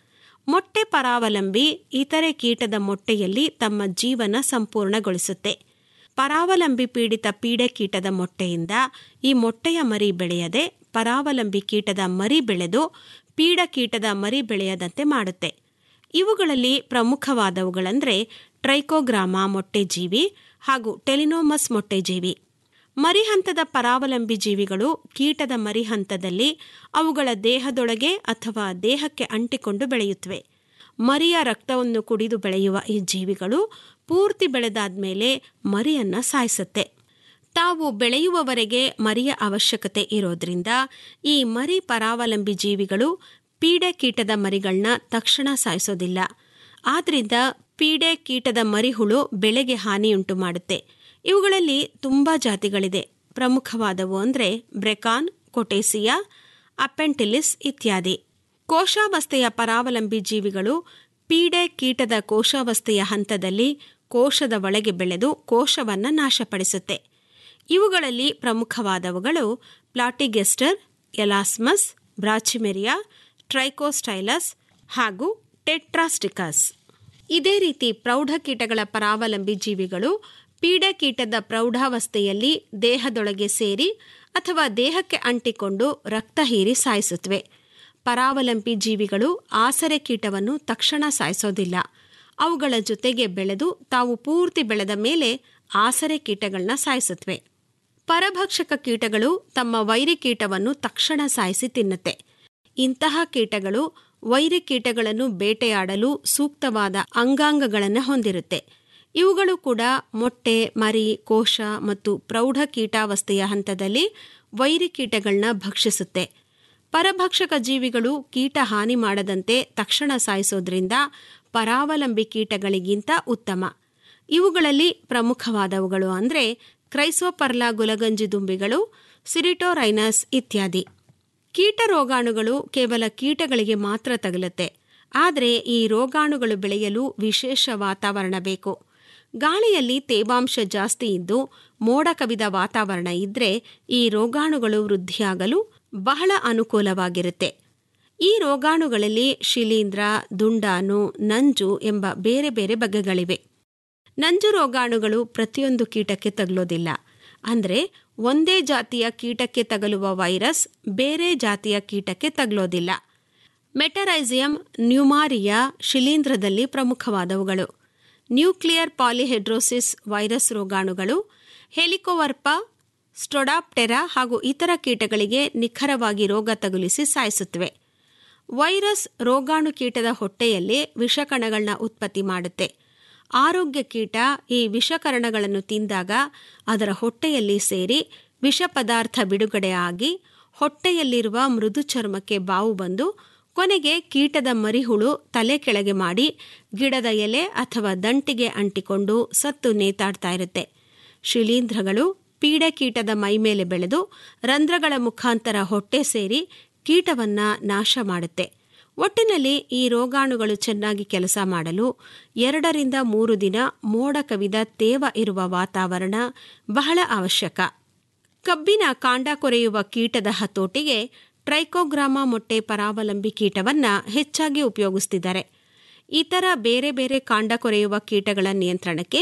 ಮೊಟ್ಟೆ ಪರಾವಲಂಬಿ ಇತರೆ ಕೀಟದ ಮೊಟ್ಟೆಯಲ್ಲಿ ತಮ್ಮ ಜೀವನ ಸಂಪೂರ್ಣಗೊಳಿಸುತ್ತೆ ಪರಾವಲಂಬಿ ಪೀಡಿತ ಪೀಡೆ ಕೀಟದ ಮೊಟ್ಟೆಯಿಂದ ಈ ಮೊಟ್ಟೆಯ ಮರಿ ಬೆಳೆಯದೆ ಪರಾವಲಂಬಿ ಕೀಟದ ಮರಿ ಬೆಳೆದು ಪೀಡ ಕೀಟದ ಮರಿ ಬೆಳೆಯದಂತೆ ಮಾಡುತ್ತೆ ಇವುಗಳಲ್ಲಿ ಪ್ರಮುಖವಾದವುಗಳೆಂದರೆ ಟ್ರೈಕೋಗ್ರಾಮ ಮೊಟ್ಟೆಜೀವಿ ಹಾಗೂ ಟೆಲಿನೋಮಸ್ ಮೊಟ್ಟೆಜೀವಿ ಮರಿ ಹಂತದ ಪರಾವಲಂಬಿ ಜೀವಿಗಳು ಕೀಟದ ಮರಿ ಹಂತದಲ್ಲಿ ಅವುಗಳ ದೇಹದೊಳಗೆ ಅಥವಾ ದೇಹಕ್ಕೆ ಅಂಟಿಕೊಂಡು ಬೆಳೆಯುತ್ತವೆ ಮರಿಯ ರಕ್ತವನ್ನು ಕುಡಿದು ಬೆಳೆಯುವ ಈ ಜೀವಿಗಳು ಪೂರ್ತಿ ಬೆಳೆದಾದ್ಮೇಲೆ ಮರಿಯನ್ನ ಸಾಯಿಸುತ್ತೆ ತಾವು ಬೆಳೆಯುವವರೆಗೆ ಮರಿಯ ಅವಶ್ಯಕತೆ ಇರೋದ್ರಿಂದ ಈ ಮರಿ ಪರಾವಲಂಬಿ ಜೀವಿಗಳು ಪೀಡೆ ಕೀಟದ ಮರಿಗಳನ್ನ ತಕ್ಷಣ ಸಾಯಿಸೋದಿಲ್ಲ ಆದ್ರಿಂದ ಪೀಡೆ ಕೀಟದ ಮರಿಹುಳು ಬೆಳೆಗೆ ಹಾನಿಯುಂಟು ಮಾಡುತ್ತೆ ಇವುಗಳಲ್ಲಿ ತುಂಬ ಜಾತಿಗಳಿದೆ ಪ್ರಮುಖವಾದವು ಅಂದರೆ ಬ್ರೆಕಾನ್ ಕೊಟೇಸಿಯಾ ಅಪೆಂಟಿಲಿಸ್ ಇತ್ಯಾದಿ ಕೋಶಾವಸ್ಥೆಯ ಪರಾವಲಂಬಿ ಜೀವಿಗಳು ಪೀಡೆ ಕೀಟದ ಕೋಶಾವಸ್ಥೆಯ ಹಂತದಲ್ಲಿ ಕೋಶದ ಒಳಗೆ ಬೆಳೆದು ಕೋಶವನ್ನು ನಾಶಪಡಿಸುತ್ತೆ ಇವುಗಳಲ್ಲಿ ಪ್ರಮುಖವಾದವುಗಳು ಪ್ಲಾಟಿಗೆಸ್ಟರ್ ಎಲಾಸ್ಮಸ್ ಬ್ರಾಚಿಮೆರಿಯಾ ಟ್ರೈಕೋಸ್ಟೈಲಸ್ ಹಾಗೂ ಟೆಟ್ರಾಸ್ಟಿಕಸ್ ಇದೇ ರೀತಿ ಪ್ರೌಢ ಕೀಟಗಳ ಪರಾವಲಂಬಿ ಜೀವಿಗಳು ಪೀಡೆ ಕೀಟದ ಪ್ರೌಢಾವಸ್ಥೆಯಲ್ಲಿ ದೇಹದೊಳಗೆ ಸೇರಿ ಅಥವಾ ದೇಹಕ್ಕೆ ಅಂಟಿಕೊಂಡು ರಕ್ತ ಹೀರಿ ಸಾಯಿಸುತ್ತವೆ ಪರಾವಲಂಬಿ ಜೀವಿಗಳು ಆಸರೆ ಕೀಟವನ್ನು ತಕ್ಷಣ ಸಾಯಿಸೋದಿಲ್ಲ ಅವುಗಳ ಜೊತೆಗೆ ಬೆಳೆದು ತಾವು ಪೂರ್ತಿ ಬೆಳೆದ ಮೇಲೆ ಆಸರೆ ಕೀಟಗಳನ್ನ ಸಾಯಿಸುತ್ತವೆ ಪರಭಕ್ಷಕ ಕೀಟಗಳು ತಮ್ಮ ವೈರಿ ಕೀಟವನ್ನು ತಕ್ಷಣ ಸಾಯಿಸಿ ತಿನ್ನುತ್ತೆ ಇಂತಹ ಕೀಟಗಳು ವೈರಿ ಕೀಟಗಳನ್ನು ಬೇಟೆಯಾಡಲು ಸೂಕ್ತವಾದ ಅಂಗಾಂಗಗಳನ್ನು ಹೊಂದಿರುತ್ತೆ ಇವುಗಳು ಕೂಡ ಮೊಟ್ಟೆ ಮರಿ ಕೋಶ ಮತ್ತು ಪ್ರೌಢ ಕೀಟಾವಸ್ಥೆಯ ಹಂತದಲ್ಲಿ ವೈರಿ ಕೀಟಗಳನ್ನ ಭಕ್ಷಿಸುತ್ತೆ ಪರಭಕ್ಷಕ ಜೀವಿಗಳು ಕೀಟ ಹಾನಿ ಮಾಡದಂತೆ ತಕ್ಷಣ ಸಾಯಿಸೋದ್ರಿಂದ ಪರಾವಲಂಬಿ ಕೀಟಗಳಿಗಿಂತ ಉತ್ತಮ ಇವುಗಳಲ್ಲಿ ಪ್ರಮುಖವಾದವುಗಳು ಅಂದರೆ ಕ್ರೈಸೋಪರ್ಲಾ ಗುಲಗಂಜಿ ದುಂಬಿಗಳು ಸಿರಿಟೋರೈನಸ್ ಇತ್ಯಾದಿ ಕೀಟ ರೋಗಾಣುಗಳು ಕೇವಲ ಕೀಟಗಳಿಗೆ ಮಾತ್ರ ತಗುಲುತ್ತೆ ಆದರೆ ಈ ರೋಗಾಣುಗಳು ಬೆಳೆಯಲು ವಿಶೇಷ ವಾತಾವರಣ ಬೇಕು ಗಾಳಿಯಲ್ಲಿ ತೇವಾಂಶ ಜಾಸ್ತಿ ಇದ್ದು ಮೋಡ ಕವಿದ ವಾತಾವರಣ ಇದ್ರೆ ಈ ರೋಗಾಣುಗಳು ವೃದ್ಧಿಯಾಗಲು ಬಹಳ ಅನುಕೂಲವಾಗಿರುತ್ತೆ ಈ ರೋಗಾಣುಗಳಲ್ಲಿ ಶಿಲೀಂಧ್ರ ದುಂಡಾನು ನಂಜು ಎಂಬ ಬೇರೆ ಬೇರೆ ಬಗೆಗಳಿವೆ ನಂಜು ರೋಗಾಣುಗಳು ಪ್ರತಿಯೊಂದು ಕೀಟಕ್ಕೆ ತಗಲೋದಿಲ್ಲ ಅಂದರೆ ಒಂದೇ ಜಾತಿಯ ಕೀಟಕ್ಕೆ ತಗಲುವ ವೈರಸ್ ಬೇರೆ ಜಾತಿಯ ಕೀಟಕ್ಕೆ ತಗಲೋದಿಲ್ಲ ಮೆಟರೈಸಿಯಂ ನ್ಯೂಮಾರಿಯಾ ಶಿಲೀಂಧ್ರದಲ್ಲಿ ಪ್ರಮುಖವಾದವುಗಳು ನ್ಯೂಕ್ಲಿಯರ್ ಪಾಲಿಹೆಡ್ರೋಸಿಸ್ ವೈರಸ್ ರೋಗಾಣುಗಳು ಹೆಲಿಕೋವರ್ಪ ಸ್ಟೊಡಾಪ್ಟೆರಾ ಹಾಗೂ ಇತರ ಕೀಟಗಳಿಗೆ ನಿಖರವಾಗಿ ರೋಗ ತಗುಲಿಸಿ ಸಾಯಿಸುತ್ತವೆ ವೈರಸ್ ರೋಗಾಣು ಕೀಟದ ಹೊಟ್ಟೆಯಲ್ಲಿ ವಿಷಕಣಗಳನ್ನ ಉತ್ಪತ್ತಿ ಮಾಡುತ್ತೆ ಆರೋಗ್ಯ ಕೀಟ ಈ ವಿಷಕರಣಗಳನ್ನು ತಿಂದಾಗ ಅದರ ಹೊಟ್ಟೆಯಲ್ಲಿ ಸೇರಿ ವಿಷ ಪದಾರ್ಥ ಬಿಡುಗಡೆ ಆಗಿ ಹೊಟ್ಟೆಯಲ್ಲಿರುವ ಮೃದು ಚರ್ಮಕ್ಕೆ ಬಾವು ಬಂದು ಕೊನೆಗೆ ಕೀಟದ ಮರಿಹುಳು ತಲೆ ಕೆಳಗೆ ಮಾಡಿ ಗಿಡದ ಎಲೆ ಅಥವಾ ದಂಟಿಗೆ ಅಂಟಿಕೊಂಡು ಸತ್ತು ನೇತಾಡ್ತಾ ಇರುತ್ತೆ ಶಿಲೀಂಧ್ರಗಳು ಪೀಡೆ ಕೀಟದ ಮೈಮೇಲೆ ಬೆಳೆದು ರಂಧ್ರಗಳ ಮುಖಾಂತರ ಹೊಟ್ಟೆ ಸೇರಿ ಕೀಟವನ್ನ ನಾಶ ಮಾಡುತ್ತೆ ಒಟ್ಟಿನಲ್ಲಿ ಈ ರೋಗಾಣುಗಳು ಚೆನ್ನಾಗಿ ಕೆಲಸ ಮಾಡಲು ಎರಡರಿಂದ ಮೂರು ದಿನ ಮೋಡ ಕವಿದ ತೇವ ಇರುವ ವಾತಾವರಣ ಬಹಳ ಅವಶ್ಯಕ ಕಬ್ಬಿನ ಕಾಂಡ ಕೊರೆಯುವ ಕೀಟದ ಹತೋಟಿಗೆ ಟ್ರೈಕೋಗ್ರಾಮ ಮೊಟ್ಟೆ ಪರಾವಲಂಬಿ ಕೀಟವನ್ನ ಹೆಚ್ಚಾಗಿ ಉಪಯೋಗಿಸ್ತಿದ್ದಾರೆ ಇತರ ಬೇರೆ ಬೇರೆ ಕಾಂಡ ಕೊರೆಯುವ ಕೀಟಗಳ ನಿಯಂತ್ರಣಕ್ಕೆ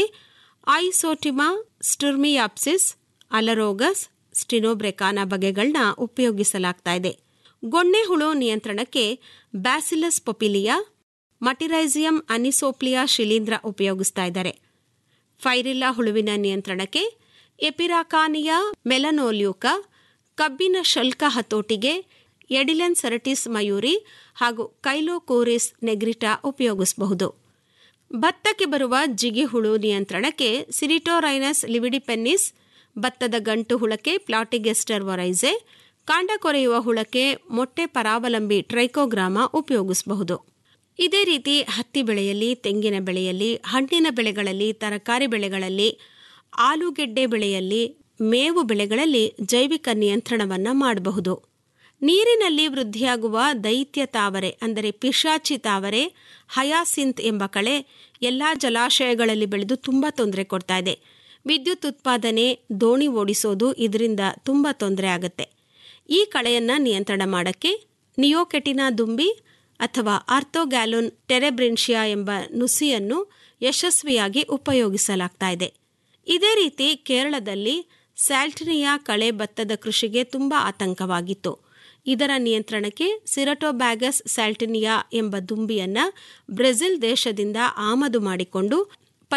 ಐಸೋಟಿಮಾ ಸ್ಟುರ್ಮಿಯಾಪ್ಸಿಸ್ ಅಲರೋಗಸ್ ಸ್ಟಿನೋಬ್ರೆಕಾನ ಬಗೆಗಳನ್ನ ಉಪಯೋಗಿಸಲಾಗ್ತಾ ಇದೆ ಗೊಣ್ಣೆ ಹುಳು ನಿಯಂತ್ರಣಕ್ಕೆ ಬ್ಯಾಸಿಲಸ್ ಪೊಪಿಲಿಯಾ ಮಟಿರೈಸಿಯಂ ಅನಿಸೋಪ್ಲಿಯಾ ಶಿಲೀಂಧ್ರ ಉಪಯೋಗಿಸ್ತಾ ಇದ್ದಾರೆ ಫೈರಿಲ್ಲಾ ಹುಳುವಿನ ನಿಯಂತ್ರಣಕ್ಕೆ ಎಪಿರಾಕಾನಿಯಾ ಮೆಲನೋಲ್ಯೂಕ ಕಬ್ಬಿನ ಶಲ್ಕ ಹತೋಟಿಗೆ ಎಡಿಲೆನ್ ಸೆರಟಿಸ್ ಮಯೂರಿ ಹಾಗೂ ಕೈಲೋಕೋರಿಸ್ ನೆಗ್ರಿಟಾ ಉಪಯೋಗಿಸಬಹುದು ಭತ್ತಕ್ಕೆ ಬರುವ ಜಿಗಿಹುಳು ನಿಯಂತ್ರಣಕ್ಕೆ ಸಿರಿಟೋರೈನಸ್ ಲಿವಿಡಿಪೆನ್ನಿಸ್ ಭತ್ತದ ಗಂಟು ಹುಳಕ್ಕೆ ಪ್ಲಾಟಿಗೆಸ್ಟರ್ ವರೈಸೆ ಕಾಂಡ ಕೊರೆಯುವ ಹುಳಕ್ಕೆ ಮೊಟ್ಟೆ ಪರಾವಲಂಬಿ ಟ್ರೈಕೋಗ್ರಾಮ ಉಪಯೋಗಿಸಬಹುದು ಇದೇ ರೀತಿ ಹತ್ತಿ ಬೆಳೆಯಲ್ಲಿ ತೆಂಗಿನ ಬೆಳೆಯಲ್ಲಿ ಹಣ್ಣಿನ ಬೆಳೆಗಳಲ್ಲಿ ತರಕಾರಿ ಬೆಳೆಗಳಲ್ಲಿ ಆಲೂಗೆಡ್ಡೆ ಬೆಳೆಯಲ್ಲಿ ಮೇವು ಬೆಳೆಗಳಲ್ಲಿ ಜೈವಿಕ ನಿಯಂತ್ರಣವನ್ನು ಮಾಡಬಹುದು ನೀರಿನಲ್ಲಿ ವೃದ್ಧಿಯಾಗುವ ದೈತ್ಯ ತಾವರೆ ಅಂದರೆ ಪಿಶಾಚಿ ತಾವರೆ ಹಯಾಸಿಂತ್ ಎಂಬ ಕಳೆ ಎಲ್ಲ ಜಲಾಶಯಗಳಲ್ಲಿ ಬೆಳೆದು ತುಂಬ ತೊಂದರೆ ಕೊಡ್ತಾ ಇದೆ ವಿದ್ಯುತ್ ಉತ್ಪಾದನೆ ದೋಣಿ ಓಡಿಸೋದು ಇದರಿಂದ ತುಂಬ ತೊಂದರೆ ಆಗುತ್ತೆ ಈ ಕಳೆಯನ್ನು ನಿಯಂತ್ರಣ ಮಾಡೋಕ್ಕೆ ನಿಯೋಕೆಟಿನಾ ದುಂಬಿ ಅಥವಾ ಆರ್ಥೋಗ್ಯಾಲೋನ್ ಟೆರೆಬ್ರಿನ್ಷಿಯಾ ಎಂಬ ನುಸಿಯನ್ನು ಯಶಸ್ವಿಯಾಗಿ ಉಪಯೋಗಿಸಲಾಗ್ತಾ ಇದೆ ಇದೇ ರೀತಿ ಕೇರಳದಲ್ಲಿ ಸ್ಯಾಲ್ಟಿನಿಯಾ ಕಳೆ ಭತ್ತದ ಕೃಷಿಗೆ ತುಂಬಾ ಆತಂಕವಾಗಿತ್ತು ಇದರ ನಿಯಂತ್ರಣಕ್ಕೆ ಸಿರಟೋಬ್ಯಾಗಸ್ ಸ್ಯಾಲ್ಟಿನಿಯಾ ಎಂಬ ದುಂಬಿಯನ್ನ ಬ್ರೆಜಿಲ್ ದೇಶದಿಂದ ಆಮದು ಮಾಡಿಕೊಂಡು